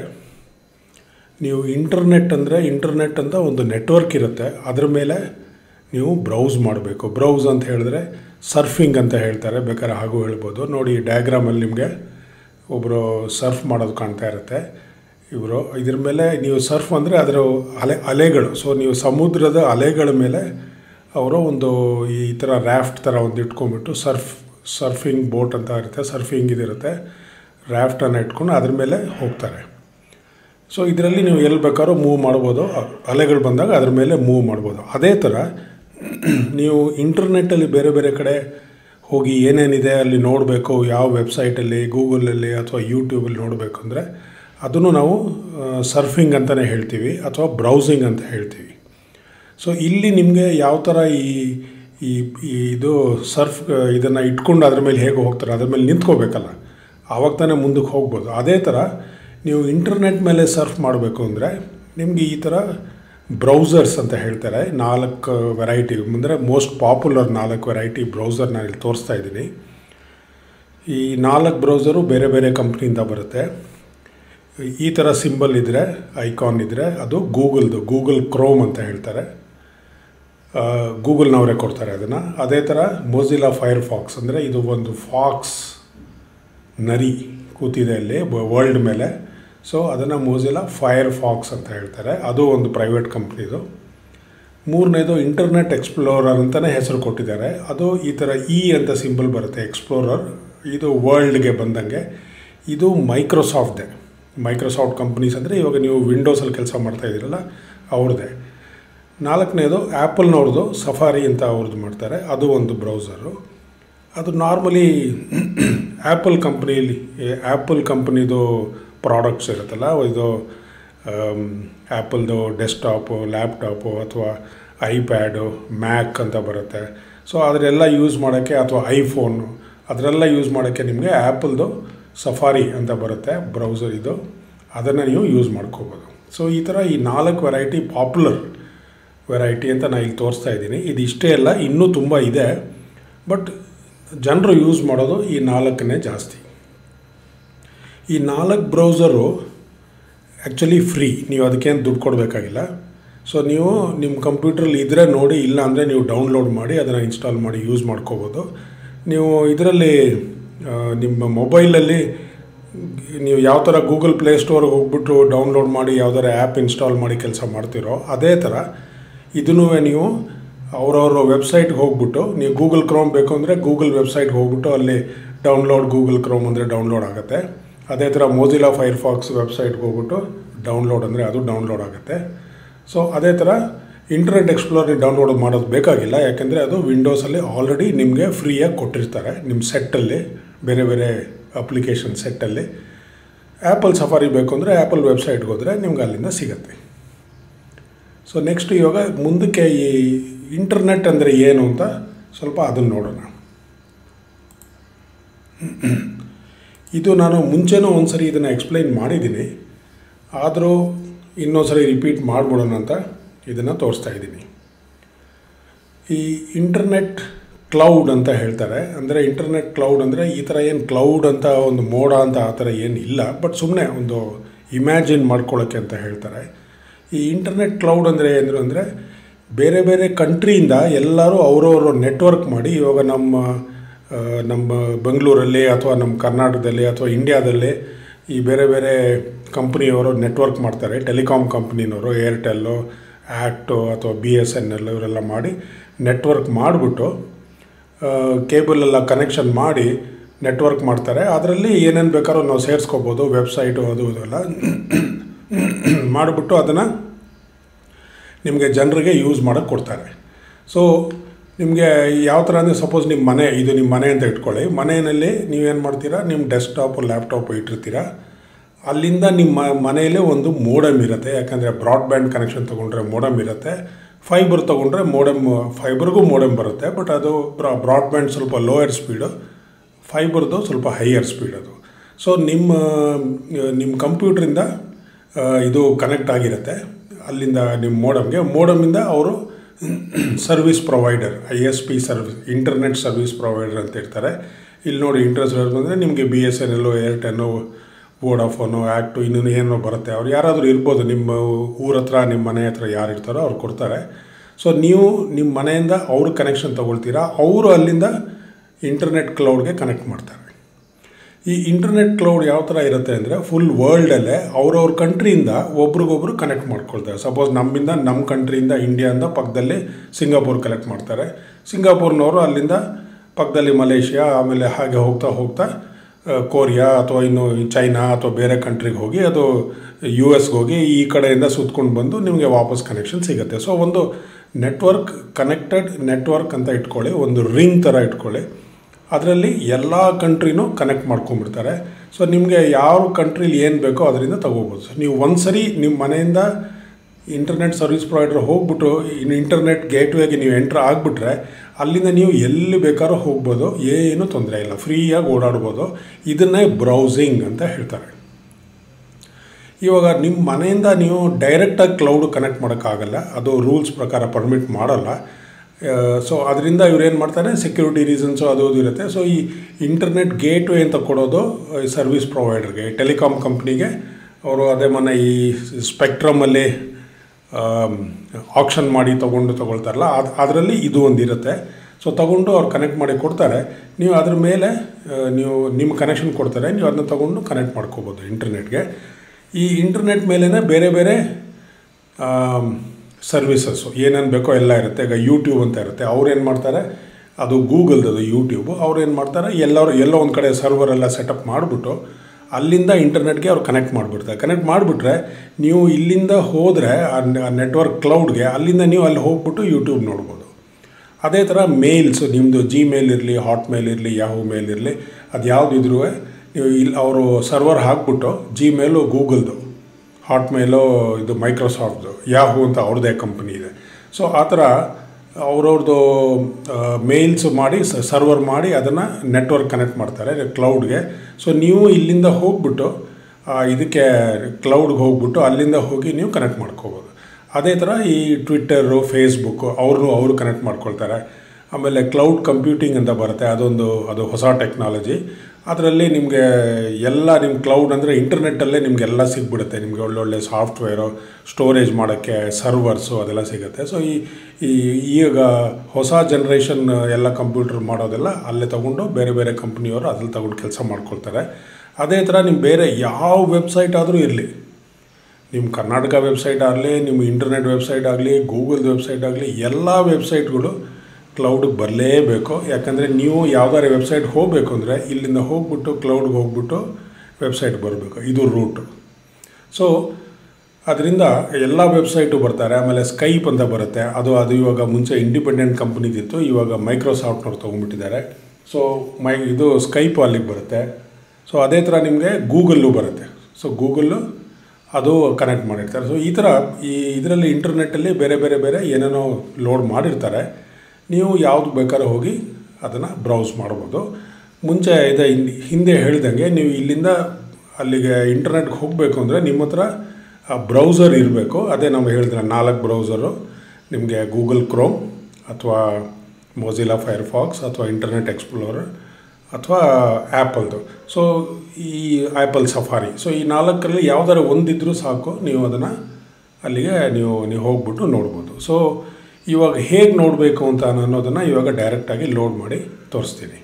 ನೀವು ಇಂಟರ್ನೆಟ್ ಅಂದರೆ ಇಂಟರ್ನೆಟ್ ಅಂತ ಒಂದು ನೆಟ್ವರ್ಕ್ ಇರುತ್ತೆ ಅದ್ರ ಮೇಲೆ ನೀವು ಬ್ರೌಸ್ ಮಾಡಬೇಕು ಬ್ರೌಸ್ ಅಂತ ಹೇಳಿದ್ರೆ ಸರ್ಫಿಂಗ್ ಅಂತ ಹೇಳ್ತಾರೆ ಬೇಕಾದ್ರೆ ಹಾಗೂ ಹೇಳ್ಬೋದು ನೋಡಿ ಡಯಾಗ್ರಾಮಲ್ಲಿ ನಿಮಗೆ ಒಬ್ಬರು ಸರ್ಫ್ ಮಾಡೋದು ಕಾಣ್ತಾ ಇರುತ್ತೆ ಇವರು ಇದ್ರ ಮೇಲೆ ನೀವು ಸರ್ಫ್ ಅಂದರೆ ಅದರ ಅಲೆ ಅಲೆಗಳು ಸೊ ನೀವು ಸಮುದ್ರದ ಅಲೆಗಳ ಮೇಲೆ ಅವರು ಒಂದು ಈ ಥರ ರ್ಯಾಫ್ಟ್ ಥರ ಒಂದು ಇಟ್ಕೊಂಡ್ಬಿಟ್ಟು ಸರ್ಫ್ ಸರ್ಫಿಂಗ್ ಬೋಟ್ ಅಂತ ಇರುತ್ತೆ ಸರ್ಫಿಂಗ್ ಇದಿರುತ್ತೆ ರ್ಯಾಫ್ಟನ್ನು ಇಟ್ಕೊಂಡು ಅದ್ರ ಮೇಲೆ ಹೋಗ್ತಾರೆ ಸೊ ಇದರಲ್ಲಿ ನೀವು ಎಲ್ಲಿ ಬೇಕಾದ್ರೂ ಮೂವ್ ಮಾಡ್ಬೋದು ಅ- ಅಲೆಗಳು ಬಂದಾಗ ಅದ್ರ ಮೇಲೆ ಮೂವ್ ಮಾಡ್ಬೋದು ಅದೇ ಥರ ನೀವು ಇಂಟರ್ನೆಟ್ಟಲ್ಲಿ ಬೇರೆ ಬೇರೆ ಕಡೆ ಹೋಗಿ ಏನೇನಿದೆ ಅಲ್ಲಿ ನೋಡಬೇಕು ಯಾವ ವೆಬ್ಸೈಟಲ್ಲಿ ಗೂಗಲಲ್ಲಿ ಅಥವಾ ಯೂಟ್ಯೂಬಲ್ಲಿ ನೋಡಬೇಕು ಅಂದರೆ ಅದನ್ನು ನಾವು ಸರ್ಫಿಂಗ್ ಅಂತಲೇ ಹೇಳ್ತೀವಿ ಅಥವಾ ಬ್ರೌಸಿಂಗ್ ಅಂತ ಹೇಳ್ತೀವಿ ಸೊ ಇಲ್ಲಿ ನಿಮಗೆ ಯಾವ ಥರ ಈ ಈ ಈ ಇದು ಸರ್ಫ್ ಇದನ್ನು ಇಟ್ಕೊಂಡು ಅದ್ರ ಮೇಲೆ ಹೇಗೆ ಹೋಗ್ತಾರೆ ಅದ್ರ ಮೇಲೆ ನಿಂತ್ಕೋಬೇಕಲ್ಲ ಆವಾಗ ತಾನೇ ಮುಂದಕ್ಕೆ ಹೋಗ್ಬೋದು ಅದೇ ಥರ ನೀವು ಇಂಟರ್ನೆಟ್ ಮೇಲೆ ಸರ್ಫ್ ಮಾಡಬೇಕು ಅಂದರೆ ನಿಮಗೆ ಈ ಥರ ಬ್ರೌಸರ್ಸ್ ಅಂತ ಹೇಳ್ತಾರೆ ನಾಲ್ಕು ವೆರೈಟಿ ಅಂದರೆ ಮೋಸ್ಟ್ ಪಾಪ್ಯುಲರ್ ನಾಲ್ಕು ವೆರೈಟಿ ಬ್ರೌಸರ್ ನಾನು ಇಲ್ಲಿ ತೋರಿಸ್ತಾ ಇದ್ದೀನಿ ಈ ನಾಲ್ಕು ಬ್ರೌಸರು ಬೇರೆ ಬೇರೆ ಕಂಪ್ನಿಯಿಂದ ಬರುತ್ತೆ ಈ ಥರ ಸಿಂಬಲ್ ಇದ್ದರೆ ಐಕಾನ್ ಇದ್ದರೆ ಅದು ಗೂಗಲ್ದು ಗೂಗಲ್ ಕ್ರೋಮ್ ಅಂತ ಹೇಳ್ತಾರೆ ಗೂಗಲ್ನವರೇ ಕೊಡ್ತಾರೆ ಅದನ್ನು ಅದೇ ಥರ ಮೊಜಿಲಾ ಫೈರ್ ಫಾಕ್ಸ್ ಅಂದರೆ ಇದು ಒಂದು ಫಾಕ್ಸ್ ನರಿ ಕೂತಿದೆ ಅಲ್ಲಿ ವರ್ಲ್ಡ್ ಮೇಲೆ ಸೊ ಅದನ್ನು ಮೊಜಿಲಾ ಫೈರ್ ಫಾಕ್ಸ್ ಅಂತ ಹೇಳ್ತಾರೆ ಅದು ಒಂದು ಪ್ರೈವೇಟ್ ಕಂಪ್ನಿದು ಮೂರನೇದು ಇಂಟರ್ನೆಟ್ ಎಕ್ಸ್ಪ್ಲೋರರ್ ಅಂತಲೇ ಹೆಸರು ಕೊಟ್ಟಿದ್ದಾರೆ ಅದು ಈ ಥರ ಇ ಅಂತ ಸಿಂಬಲ್ ಬರುತ್ತೆ ಎಕ್ಸ್ಪ್ಲೋರರ್ ಇದು ವರ್ಲ್ಡ್ಗೆ ಬಂದಂಗೆ ಇದು ಮೈಕ್ರೋಸಾಫ್ಟ್ದೆ ಮೈಕ್ರೋಸಾಫ್ಟ್ ಕಂಪ್ನೀಸ್ ಅಂದರೆ ಇವಾಗ ನೀವು ವಿಂಡೋಸಲ್ಲಿ ಕೆಲಸ ಮಾಡ್ತಾ ಇದ್ದೀರಲ್ಲ ಅವ್ರದ್ದೇ ನಾಲ್ಕನೇದು ಆ್ಯಪಲ್ನವ್ರದ್ದು ಸಫಾರಿ ಅಂತ ಅವ್ರದ್ದು ಮಾಡ್ತಾರೆ ಅದು ಒಂದು ಬ್ರೌಸರು ಅದು ನಾರ್ಮಲಿ ಆ್ಯಪಲ್ ಕಂಪ್ನಿಲಿ ಆ್ಯಪಲ್ ಕಂಪ್ನಿದು ಪ್ರಾಡಕ್ಟ್ಸ್ ಇರುತ್ತಲ್ಲ ಇದು ಆ್ಯಪಲ್ದು ಡೆಸ್ಕ್ಟಾಪು ಲ್ಯಾಪ್ಟಾಪು ಅಥವಾ ಐಪ್ಯಾಡು ಮ್ಯಾಕ್ ಅಂತ ಬರುತ್ತೆ ಸೊ ಅದರೆಲ್ಲ ಯೂಸ್ ಮಾಡೋಕ್ಕೆ ಅಥವಾ ಐಫೋನು ಅದರೆಲ್ಲ ಯೂಸ್ ಮಾಡೋಕ್ಕೆ ನಿಮಗೆ ಆ್ಯಪಲ್ದು ಸಫಾರಿ ಅಂತ ಬರುತ್ತೆ ಬ್ರೌಸರ್ ಇದು ಅದನ್ನು ನೀವು ಯೂಸ್ ಮಾಡ್ಕೋಬೋದು ಸೊ ಈ ಥರ ಈ ನಾಲ್ಕು ವೆರೈಟಿ ಪಾಪ್ಯುಲರ್ ವೆರೈಟಿ ಅಂತ ನಾನು ಇಲ್ಲಿ ತೋರಿಸ್ತಾ ಇದ್ದೀನಿ ಇದು ಇಷ್ಟೇ ಅಲ್ಲ ಇನ್ನೂ ತುಂಬ ಇದೆ ಬಟ್ ಜನರು ಯೂಸ್ ಮಾಡೋದು ಈ ನಾಲ್ಕನೇ ಜಾಸ್ತಿ ಈ ನಾಲ್ಕು ಬ್ರೌಸರು ಆ್ಯಕ್ಚುಲಿ ಫ್ರೀ ನೀವು ಅದಕ್ಕೇನು ದುಡ್ಡು ಕೊಡಬೇಕಾಗಿಲ್ಲ ಸೊ ನೀವು ನಿಮ್ಮ ಕಂಪ್ಯೂಟ್ರಲ್ಲಿ ಇದ್ದರೆ ನೋಡಿ ಇಲ್ಲ ಅಂದರೆ ನೀವು ಡೌನ್ಲೋಡ್ ಮಾಡಿ ಅದನ್ನು ಇನ್ಸ್ಟಾಲ್ ಮಾಡಿ ಯೂಸ್ ಮಾಡ್ಕೋಬೋದು ನೀವು ಇದರಲ್ಲಿ ಆ, ನಿಮ್ಮ ಮೊಬೈಲಲ್ಲಿ ನೀವು ಯಾವ ಥರ ಗೂಗಲ್ ಪ್ಲೇ ಸ್ಟೋರ್ಗೆ ಹೋಗ್ಬಿಟ್ಟು ಡೌನ್ಲೋಡ್ ಮಾಡಿ ಯಾವ್ದಾರ ಆ್ಯಪ್ ಇನ್ಸ್ಟಾಲ್ ಮಾಡಿ ಕೆಲಸ ಮಾಡ್ತೀರೋ ಅದೇ ಥರ ಇದನ್ನೂ ನೀವು ಅವ್ರವ್ರ ವೆಬ್ಸೈಟ್ಗೆ ಹೋಗ್ಬಿಟ್ಟು ನೀವು ಗೂಗಲ್ ಕ್ರೋಮ್ ಬೇಕು ಅಂದರೆ ಗೂಗಲ್ ವೆಬ್ಸೈಟ್ಗೆ ಹೋಗ್ಬಿಟ್ಟು ಅಲ್ಲಿ ಡೌನ್ಲೋಡ್ ಗೂಗಲ್ ಕ್ರೋಮ್ ಅಂದರೆ ಡೌನ್ಲೋಡ್ ಆಗುತ್ತೆ ಅದೇ ಥರ ಮೋಜಿಲಾ ಫೈರ್ ಫಾಕ್ಸ್ ವೆಬ್ಸೈಟ್ಗೆ ಹೋಗ್ಬಿಟ್ಟು ಡೌನ್ಲೋಡ್ ಅಂದರೆ ಅದು ಡೌನ್ಲೋಡ್ ಆಗುತ್ತೆ ಸೊ ಅದೇ ಥರ ಇಂಟರ್ನೆಟ್ ಎಕ್ಸ್ಪ್ಲೋರ್ ಡೌನ್ಲೋಡ್ ಮಾಡೋದು ಬೇಕಾಗಿಲ್ಲ ಯಾಕೆಂದರೆ ಅದು ವಿಂಡೋಸಲ್ಲಿ ಆಲ್ರೆಡಿ ನಿಮಗೆ ಫ್ರೀಯಾಗಿ ಕೊಟ್ಟಿರ್ತಾರೆ ನಿಮ್ಮ ಸೆಟ್ಟಲ್ಲಿ ಬೇರೆ ಬೇರೆ ಅಪ್ಲಿಕೇಶನ್ ಸೆಟ್ಟಲ್ಲಿ ಆ್ಯಪಲ್ ಸಫಾರಿ ಬೇಕು ಅಂದರೆ ಆ್ಯಪಲ್ ವೆಬ್ಸೈಟ್ಗೆ ಹೋದರೆ ನಿಮ್ಗೆ ಅಲ್ಲಿಂದ ಸಿಗುತ್ತೆ ಸೊ ನೆಕ್ಸ್ಟ್ ಇವಾಗ ಮುಂದಕ್ಕೆ ಈ ಇಂಟರ್ನೆಟ್ ಅಂದರೆ ಏನು ಅಂತ ಸ್ವಲ್ಪ ಅದನ್ನು ನೋಡೋಣ ಇದು ನಾನು ಮುಂಚೆನೂ ಒಂದು ಸರಿ ಇದನ್ನು ಎಕ್ಸ್ಪ್ಲೈನ್ ಮಾಡಿದ್ದೀನಿ ಆದರೂ ಇನ್ನೊಂದು ಸರಿ ರಿಪೀಟ್ ಮಾಡಿಬಿಡೋಣ ಅಂತ ಇದನ್ನು ತೋರಿಸ್ತಾ ಇದ್ದೀನಿ ಈ ಇಂಟರ್ನೆಟ್ ಕ್ಲೌಡ್ ಅಂತ ಹೇಳ್ತಾರೆ ಅಂದರೆ ಇಂಟರ್ನೆಟ್ ಕ್ಲೌಡ್ ಅಂದರೆ ಈ ಥರ ಏನು ಕ್ಲೌಡ್ ಅಂತ ಒಂದು ಮೋಡ ಅಂತ ಆ ಥರ ಏನು ಇಲ್ಲ ಬಟ್ ಸುಮ್ಮನೆ ಒಂದು ಇಮ್ಯಾಜಿನ್ ಮಾಡ್ಕೊಳ್ಳೋಕ್ಕೆ ಅಂತ ಹೇಳ್ತಾರೆ ಈ ಇಂಟರ್ನೆಟ್ ಕ್ಲೌಡ್ ಅಂದರೆ ಏನು ಅಂದರೆ ಬೇರೆ ಬೇರೆ ಕಂಟ್ರಿಯಿಂದ ಎಲ್ಲರೂ ಅವರವರು ನೆಟ್ವರ್ಕ್ ಮಾಡಿ ಇವಾಗ ನಮ್ಮ ಆ, ನಮ್ಮ ಬೆಂಗಳೂರಲ್ಲಿ ಅಥವಾ ನಮ್ಮ ಕರ್ನಾಟಕದಲ್ಲಿ ಅಥವಾ ಇಂಡಿಯಾದಲ್ಲಿ ಈ ಬೇರೆ ಬೇರೆ ಕಂಪ್ನಿಯವರು ನೆಟ್ವರ್ಕ್ ಮಾಡ್ತಾರೆ ಟೆಲಿಕಾಮ್ ಕಂಪ್ನಿನವರು ಏರ್ಟೆಲ್ಲು ಆ್ಯಕ್ಟು ಅಥವಾ ಬಿ ಎಸ್ ಎನ್ ಎಲ್ ಇವರೆಲ್ಲ ಮಾಡಿ ನೆಟ್ವರ್ಕ್ ಮಾಡಿಬಿಟ್ಟು ಕೇಬಲ್ ಎಲ್ಲ ಕನೆಕ್ಷನ್ ಮಾಡಿ ನೆಟ್ವರ್ಕ್ ಮಾಡ್ತಾರೆ ಅದರಲ್ಲಿ ಏನೇನು ಬೇಕಾದ್ರೂ ನಾವು ಸೇರಿಸ್ಕೋಬೋದು ವೆಬ್ಸೈಟು ಅದು ಇದೆಲ್ಲ ಮಾಡಿಬಿಟ್ಟು ಅದನ್ನು ನಿಮಗೆ ಜನರಿಗೆ ಯೂಸ್ ಮಾಡೋಕ್ಕೆ ಕೊಡ್ತಾರೆ ಸೊ ನಿಮಗೆ ಯಾವ ಥರ ಅಂದರೆ ಸಪೋಸ್ ನಿಮ್ಮ ಮನೆ ಇದು ನಿಮ್ಮ ಮನೆ ಅಂತ ಇಟ್ಕೊಳ್ಳಿ ಮನೆಯಲ್ಲಿ ನೀವೇನು ಮಾಡ್ತೀರಾ ನಿಮ್ಮ ಡೆಸ್ಕ್ಟಾಪು ಲ್ಯಾಪ್ಟಾಪು ಇಟ್ಟಿರ್ತೀರ ಅಲ್ಲಿಂದ ನಿಮ್ಮ ಮನೆಯಲ್ಲೇ ಒಂದು ಮೋಡಮ್ ಇರುತ್ತೆ ಯಾಕಂದರೆ ಬ್ರಾಡ್ಬ್ಯಾಂಡ್ ಕನೆಕ್ಷನ್ ತೊಗೊಂಡ್ರೆ ಮೋಡಮ್ ಇರುತ್ತೆ ಫೈಬರ್ ತೊಗೊಂಡ್ರೆ ಮೋಡಮ್ ಫೈಬರ್ಗೂ ಮೋಡಮ್ ಬರುತ್ತೆ ಬಟ್ ಅದು ಬ್ರಾಡ್ಬ್ಯಾಂಡ್ ಸ್ವಲ್ಪ ಲೋಯರ್ ಸ್ಪೀಡು ಫೈಬರ್ದು ಸ್ವಲ್ಪ ಹೈಯರ್ ಸ್ಪೀಡ್ ಅದು ಸೊ ನಿಮ್ಮ ನಿಮ್ಮ ಕಂಪ್ಯೂಟ್ರಿಂದ ಇದು ಕನೆಕ್ಟ್ ಆಗಿರುತ್ತೆ ಅಲ್ಲಿಂದ ನಿಮ್ಮ ಮೋಡಮ್ಗೆ ಮೋಡಮಿಂದ ಅವರು service provider I S P service internet service provider ಅಂತ ಇರ್ತಾರೆ ಇಲ್ಲಿ ನೋಡಿ ಇಂಟರ್ನೆಟ್ ಸರ್ವಿಸ್ ಅಂದರೆ ನಿಮಗೆ ಬಿ ಎಸ್ ಎನ್ ಎಲ್ಲು ಏರ್ಟೆಲ್ಲು ವೋಡಾಫೋನು ಆ್ಯಕ್ಟು ಇನ್ನೂ ಏನೋ ಬರುತ್ತೆ ಅವ್ರು ಯಾರಾದರೂ ಇರ್ಬೋದು ನಿಮ್ಮ ಊರ ಹತ್ರ ನಿಮ್ಮ ಮನೆ ಹತ್ರ ಯಾರು ಇರ್ತಾರೋ ಅವ್ರು ಕೊಡ್ತಾರೆ ಸೊ ನೀವು ನಿಮ್ಮ ಮನೆಯಿಂದ ಅವ್ರ ಕನೆಕ್ಷನ್ ತೊಗೊಳ್ತೀರಾ ಅವರು ಅಲ್ಲಿಂದ ಇಂಟರ್ನೆಟ್ ಕ್ಲೌಡ್ಗೆ ಕನೆಕ್ಟ್ ಮಾಡ್ತಾರೆ ಈ ಇಂಟರ್ನೆಟ್ ಕ್ಲೌಡ್ ಯಾವ ಥರ ಇರುತ್ತೆ ಅಂದರೆ ಫುಲ್ ವರ್ಲ್ಡಲ್ಲೇ ಅವ್ರವ್ರ ಕಂಟ್ರಿಯಿಂದ ಒಬ್ರಿಗೊಬ್ರು ಕನೆಕ್ಟ್ ಮಾಡ್ಕೊಳ್ತಾರೆ ಸಪೋಸ್ ನಮ್ಮಿಂದ ನಮ್ಮ ಕಂಟ್ರಿಯಿಂದ ಇಂಡಿಯಾದಿಂದ ಪಕ್ಕದಲ್ಲಿ ಸಿಂಗಾಪುರ್ ಕಲೆಕ್ಟ್ ಮಾಡ್ತಾರೆ ಸಿಂಗಾಪುರ್ನವರು ಅಲ್ಲಿಂದ ಪಕ್ಕದಲ್ಲಿ ಮಲೇಷ್ಯಾ ಆಮೇಲೆ ಹಾಗೆ ಹೋಗ್ತಾ ಹೋಗ್ತಾ ಕೊರಿಯಾ ಅಥವಾ ಇನ್ನು ಚೈನಾ ಅಥವಾ ಬೇರೆ ಕಂಟ್ರಿಗೆ ಹೋಗಿ ಅದು ಯು ಎಸ್ಗೆ ಹೋಗಿ ಈ ಕಡೆಯಿಂದ ಸುತ್ಕೊಂಡು ಬಂದು ನಿಮಗೆ ವಾಪಸ್ ಕನೆಕ್ಷನ್ ಸಿಗುತ್ತೆ ಸೊ ಒಂದು ನೆಟ್ವರ್ಕ್ ಕನೆಕ್ಟೆಡ್ ನೆಟ್ವರ್ಕ್ ಅಂತ ಇಟ್ಕೊಳ್ಳಿ ಒಂದು ರಿಂಗ್ ಥರ ಇಟ್ಕೊಳ್ಳಿ ಅದರಲ್ಲಿ ಎಲ್ಲ ಕಂಟ್ರಿನೂ ಕನೆಕ್ಟ್ ಮಾಡ್ಕೊಂಡ್ಬಿಡ್ತಾರೆ ಸೊ ನಿಮಗೆ ಯಾವ ಕಂಟ್ರೀಲಿ ಏನು ಬೇಕೋ ಅದರಿಂದ ತಗೋಬೋದು ಸೊ ನೀವು ಒಂದು ಸರಿ ನಿಮ್ಮ ಮನೆಯಿಂದ ಇಂಟರ್ನೆಟ್ ಸರ್ವಿಸ್ ಪ್ರೊವೈಡರ್ ಹೋಗ್ಬಿಟ್ಟು ಇನ್ನು ಇಂಟರ್ನೆಟ್ ಗೇಟ್ವೇಗೆ ನೀವು ಎಂಟ್ರ್ ಆಗಿಬಿಟ್ರೆ ಅಲ್ಲಿಂದ ನೀವು ಎಲ್ಲಿ ಬೇಕಾದ್ರೂ ಹೋಗ್ಬೋದು ಏನೂ ತೊಂದರೆ ಇಲ್ಲ ಫ್ರೀಯಾಗಿ ಓಡಾಡ್ಬೋದು ಇದನ್ನೇ ಬ್ರೌಸಿಂಗ್ ಅಂತ ಹೇಳ್ತಾರೆ ಇವಾಗ ನಿಮ್ಮ ಮನೆಯಿಂದ ನೀವು ಡೈರೆಕ್ಟಾಗಿ ಕ್ಲೌಡ್ ಕನೆಕ್ಟ್ ಮಾಡೋಕ್ಕಾಗಲ್ಲ ಅದು ರೂಲ್ಸ್ ಪ್ರಕಾರ ಪರ್ಮಿಟ್ ಮಾಡಲ್ಲ ಸೊ ಅದರಿಂದ ಇವ್ರು ಏನು ಮಾಡ್ತಾರೆ ಸೆಕ್ಯೂರಿಟಿ ರೀಸನ್ಸು ಅದು ಅದು ಇರುತ್ತೆ ಸೊ ಈ ಇಂಟರ್ನೆಟ್ ಗೇಟ್ ವೇ ಅಂತ ಕೊಡೋದು ಸರ್ವಿಸ್ ಪ್ರೊವೈಡರ್ಗೆ ಟೆಲಿಕಾಮ್ ಕಂಪ್ನಿಗೆ ಅವರು ಅದೇ ಮೊನ್ನೆ ಈ ಸ್ಪೆಕ್ಟ್ರಮಲ್ಲಿ ಆಕ್ಷನ್ ಮಾಡಿ ತೊಗೊಂಡು ತೊಗೊಳ್ತಾರಲ್ಲ ಅದು ಅದರಲ್ಲಿ ಇದು ಒಂದು ಇರುತ್ತೆ ಸೊ ತೊಗೊಂಡು ಅವ್ರು ಕನೆಕ್ಟ್ ಮಾಡಿ ಕೊಡ್ತಾರೆ ನೀವು ಅದ್ರ ಮೇಲೆ ನೀವು ನಿಮ್ಮ ಕನೆಕ್ಷನ್ ಕೊಡ್ತಾರೆ ನೀವು ಅದನ್ನ ತೊಗೊಂಡು ಕನೆಕ್ಟ್ ಮಾಡ್ಕೋಬೋದು ಇಂಟರ್ನೆಟ್ಗೆ ಈ ಇಂಟರ್ನೆಟ್ ಮೇಲೇ ಬೇರೆ ಬೇರೆ ಸರ್ವಿಸಸ್ಸು ಏನೇನು ಬೇಕೋ ಎಲ್ಲ ಇರುತ್ತೆ ಈಗ ಯೂಟ್ಯೂಬ್ ಅಂತ ಇರುತ್ತೆ ಅವ್ರು ಏನು ಮಾಡ್ತಾರೆ ಅದು ಗೂಗಲ್ದದು ಯೂಟ್ಯೂಬು ಅವ್ರು ಏನು ಮಾಡ್ತಾರೆ ಎಲ್ಲರೂ ಎಲ್ಲೋ ಒಂದು ಕಡೆ ಸರ್ವರ್ ಎಲ್ಲ ಸೆಟಪ್ ಮಾಡಿಬಿಟ್ಟು ಅಲ್ಲಿಂದ ಇಂಟರ್ನೆಟ್ಗೆ ಅವ್ರು ಕನೆಕ್ಟ್ ಮಾಡಿಬಿಡ್ತಾರೆ ಕನೆಕ್ಟ್ ಮಾಡಿಬಿಟ್ರೆ ನೀವು ಇಲ್ಲಿಂದ ಹೋದರೆ ಆ ನೆಟ್ವರ್ಕ್ ಕ್ಲೌಡ್ಗೆ ಅಲ್ಲಿಂದ ನೀವು ಅಲ್ಲಿ ಹೋಗ್ಬಿಟ್ಟು ಯೂಟ್ಯೂಬ್ ನೋಡ್ಬೋದು ಅದೇ ಥರ ಮೇಲ್ಸು ನಿಮ್ಮದು ಜಿ ಮೇಲ್ ಇರಲಿ ಹಾಟ್ ಮೇಲ್ ಇರಲಿ ಯಾಹೂ ಮೇಲ್ ಇರಲಿ ಅದು ಯಾವುದು ಇದ್ರೂ ನೀವು ಇಲ್ಲಿ ಅವರು ಸರ್ವರ್ ಹಾಕ್ಬಿಟ್ಟು ಜಿ ಮೇಲು ಗೂಗಲ್ದು ಹಾಟ್ ಮೇಲು ಇದು ಮೈಕ್ರೋಸಾಫ್ಟ್ದು ಯಾಹೂ ಅಂತ ಅವ್ರದ್ದೇ ಕಂಪ್ನಿ ಇದೆ ಸೊ ಆ ಥರ ಅವ್ರವ್ರದ್ದು ಮೇಲ್ಸ್ ಮಾಡಿ ಸರ್ವರ್ ಮಾಡಿ ಅದನ್ನು ನೆಟ್ವರ್ಕ್ ಕನೆಕ್ಟ್ ಮಾಡ್ತಾರೆ ಕ್ಲೌಡ್ಗೆ ಸೊ ನೀವು ಇಲ್ಲಿಂದ ಹೋಗ್ಬಿಟ್ಟು ಇದಕ್ಕೆ ಕ್ಲೌಡ್ಗೆ ಹೋಗ್ಬಿಟ್ಟು ಅಲ್ಲಿಂದ ಹೋಗಿ ನೀವು ಕನೆಕ್ಟ್ ಮಾಡ್ಕೋಬೋದು ಅದೇ ಥರ ಈ ಟ್ವಿಟ್ಟರು ಫೇಸ್ಬುಕ್ಕು ಅವ್ರನ್ನೂ ಅವರು ಕನೆಕ್ಟ್ ಮಾಡ್ಕೊಳ್ತಾರೆ ಆಮೇಲೆ ಕ್ಲೌಡ್ ಕಂಪ್ಯೂಟಿಂಗ್ ಅಂತ ಬರುತ್ತೆ ಅದೊಂದು ಅದು ಹೊಸ ಟೆಕ್ನಾಲಜಿ ಅದರಲ್ಲಿ ನಿಮಗೆ ಎಲ್ಲ ನಿಮ್ಮ ಕ್ಲೌಡ್ ಅಂದರೆ ಇಂಟರ್ನೆಟ್ಟಲ್ಲೇ ನಿಮಗೆಲ್ಲ ಸಿಗ್ಬಿಡುತ್ತೆ ನಿಮಗೆ ಒಳ್ಳೊಳ್ಳೆ ಸಾಫ್ಟ್ವೇರು ಸ್ಟೋರೇಜ್ ಮಾಡೋಕ್ಕೆ ಸರ್ವರ್ಸು ಅದೆಲ್ಲ ಸಿಗುತ್ತೆ ಸೊ ಈ ಈ ಈಗ ಹೊಸ ಜನ್ರೇಷನ್ ಎಲ್ಲ ಕಂಪ್ಯೂಟರ್ ಮಾಡೋದೆಲ್ಲ ಅಲ್ಲೇ ತೊಗೊಂಡು ಬೇರೆ ಬೇರೆ ಕಂಪ್ನಿಯವರು ಅದ್ರಲ್ಲಿ ತೊಗೊಂಡು ಕೆಲಸ ಮಾಡ್ಕೊಳ್ತಾರೆ ಅದೇ ಥರ ನಿಮ್ಮ ಬೇರೆ ಯಾವ ವೆಬ್ಸೈಟ್ ಆದರೂ ಇರಲಿ ನಿಮ್ಮ ಕರ್ನಾಟಕ ವೆಬ್ಸೈಟ್ ಆಗಲಿ ನಿಮ್ಮ ಇಂಟರ್ನೆಟ್ ವೆಬ್ಸೈಟ್ ಆಗಲಿ ಗೂಗಲ್ ವೆಬ್ಸೈಟ್ ಆಗಲಿ ಎಲ್ಲ ವೆಬ್ಸೈಟ್ಗಳು ಕ್ಲೌಡ್ಗೆ ಬರಲೇಬೇಕು ಯಾಕಂದರೆ ನೀವು ಯಾವ್ದಾರು ವೆಬ್ಸೈಟ್ ಹೋಗಬೇಕು ಅಂದರೆ ಇಲ್ಲಿಂದ ಹೋಗ್ಬಿಟ್ಟು ಕ್ಲೌಡ್ಗೆ ಹೋಗ್ಬಿಟ್ಟು ವೆಬ್ಸೈಟ್ ಬರಬೇಕು ಇದು ರೂಟು ಸೊ ಅದರಿಂದ ಎಲ್ಲ ವೆಬ್ಸೈಟು ಬರ್ತಾರೆ ಆಮೇಲೆ ಸ್ಕೈಪ್ ಅಂತ ಬರುತ್ತೆ ಅದು ಅದು ಇವಾಗ ಮುಂಚೆ ಇಂಡಿಪೆಂಡೆಂಟ್ ಕಂಪ್ನಿದಿತ್ತು ಇವಾಗ ಮೈಕ್ರೋಸಾಫ್ಟ್ನವ್ರು ತೊಗೊಂಡ್ಬಿಟ್ಟಿದ್ದಾರೆ ಸೊ ಮೈ ಇದು ಸ್ಕೈಪು ಅಲ್ಲಿಗೆ ಬರುತ್ತೆ ಸೊ ಅದೇ ಥರ ನಿಮಗೆ ಗೂಗಲ್ಲು ಬರುತ್ತೆ ಸೊ ಗೂಗಲ್ಲು ಅದು ಕನೆಕ್ಟ್ ಮಾಡಿರ್ತಾರೆ ಸೊ ಈ ಥರ ಈ ಇದರಲ್ಲಿ ಇಂಟರ್ನೆಟ್ಟಲ್ಲಿ ಬೇರೆ ಬೇರೆ ಬೇರೆ ಏನೇನೋ ಲೋಡ್ ಮಾಡಿರ್ತಾರೆ ನೀವು ಯಾವುದು ಬೇಕಾದ್ರೂ ಹೋಗಿ ಅದನ್ನು ಬ್ರೌಸ್ ಮಾಡ್ಬೋದು ಮುಂಚೆ ಇದೆ ಹಿಂದೆ ಹೇಳ್ದಂಗೆ ನೀವು ಇಲ್ಲಿಂದ ಅಲ್ಲಿಗೆ ಇಂಟರ್ನೆಟ್ಗೆ ಹೋಗಬೇಕು ಅಂದರೆ ನಿಮ್ಮ ಹತ್ರ ಬ್ರೌಸರ್ ಇರಬೇಕು ಅದೇ ನಾವು ಹೇಳಿದ್ರೆ ನಾಲ್ಕು ಬ್ರೌಸರು ನಿಮಗೆ ಗೂಗಲ್ ಕ್ರೋಮ್ ಅಥವಾ ಮೊಝಿಲಾ ಫೈರ್ಫಾಕ್ಸ್ ಅಥವಾ ಇಂಟರ್ನೆಟ್ ಎಕ್ಸ್ಪ್ಲೋರರ್ ಅಥವಾ ಆ್ಯಪಲ್ದು ಸೊ ಈ ಆ್ಯಪಲ್ ಸಫಾರಿ ಸೊ ಈ ನಾಲ್ಕರಲ್ಲಿ ಯಾವುದಾದ್ರು ಒಂದಿದ್ರೂ ಸಾಕು ನೀವು ಅದನ್ನು ಅಲ್ಲಿಗೆ ನೀವು ನೀವು ಹೋಗ್ಬಿಟ್ಟು ನೋಡ್ಬೋದು ಸೊ ಇವಾಗ ಹೇಗೆ ನೋಡಬೇಕು ಅಂತ ಅನ್ನೋದನ್ನು ಇವಾಗ ಡೈರೆಕ್ಟಾಗಿ ಲೋಡ್ ಮಾಡಿ ತೋರಿಸ್ತೀನಿ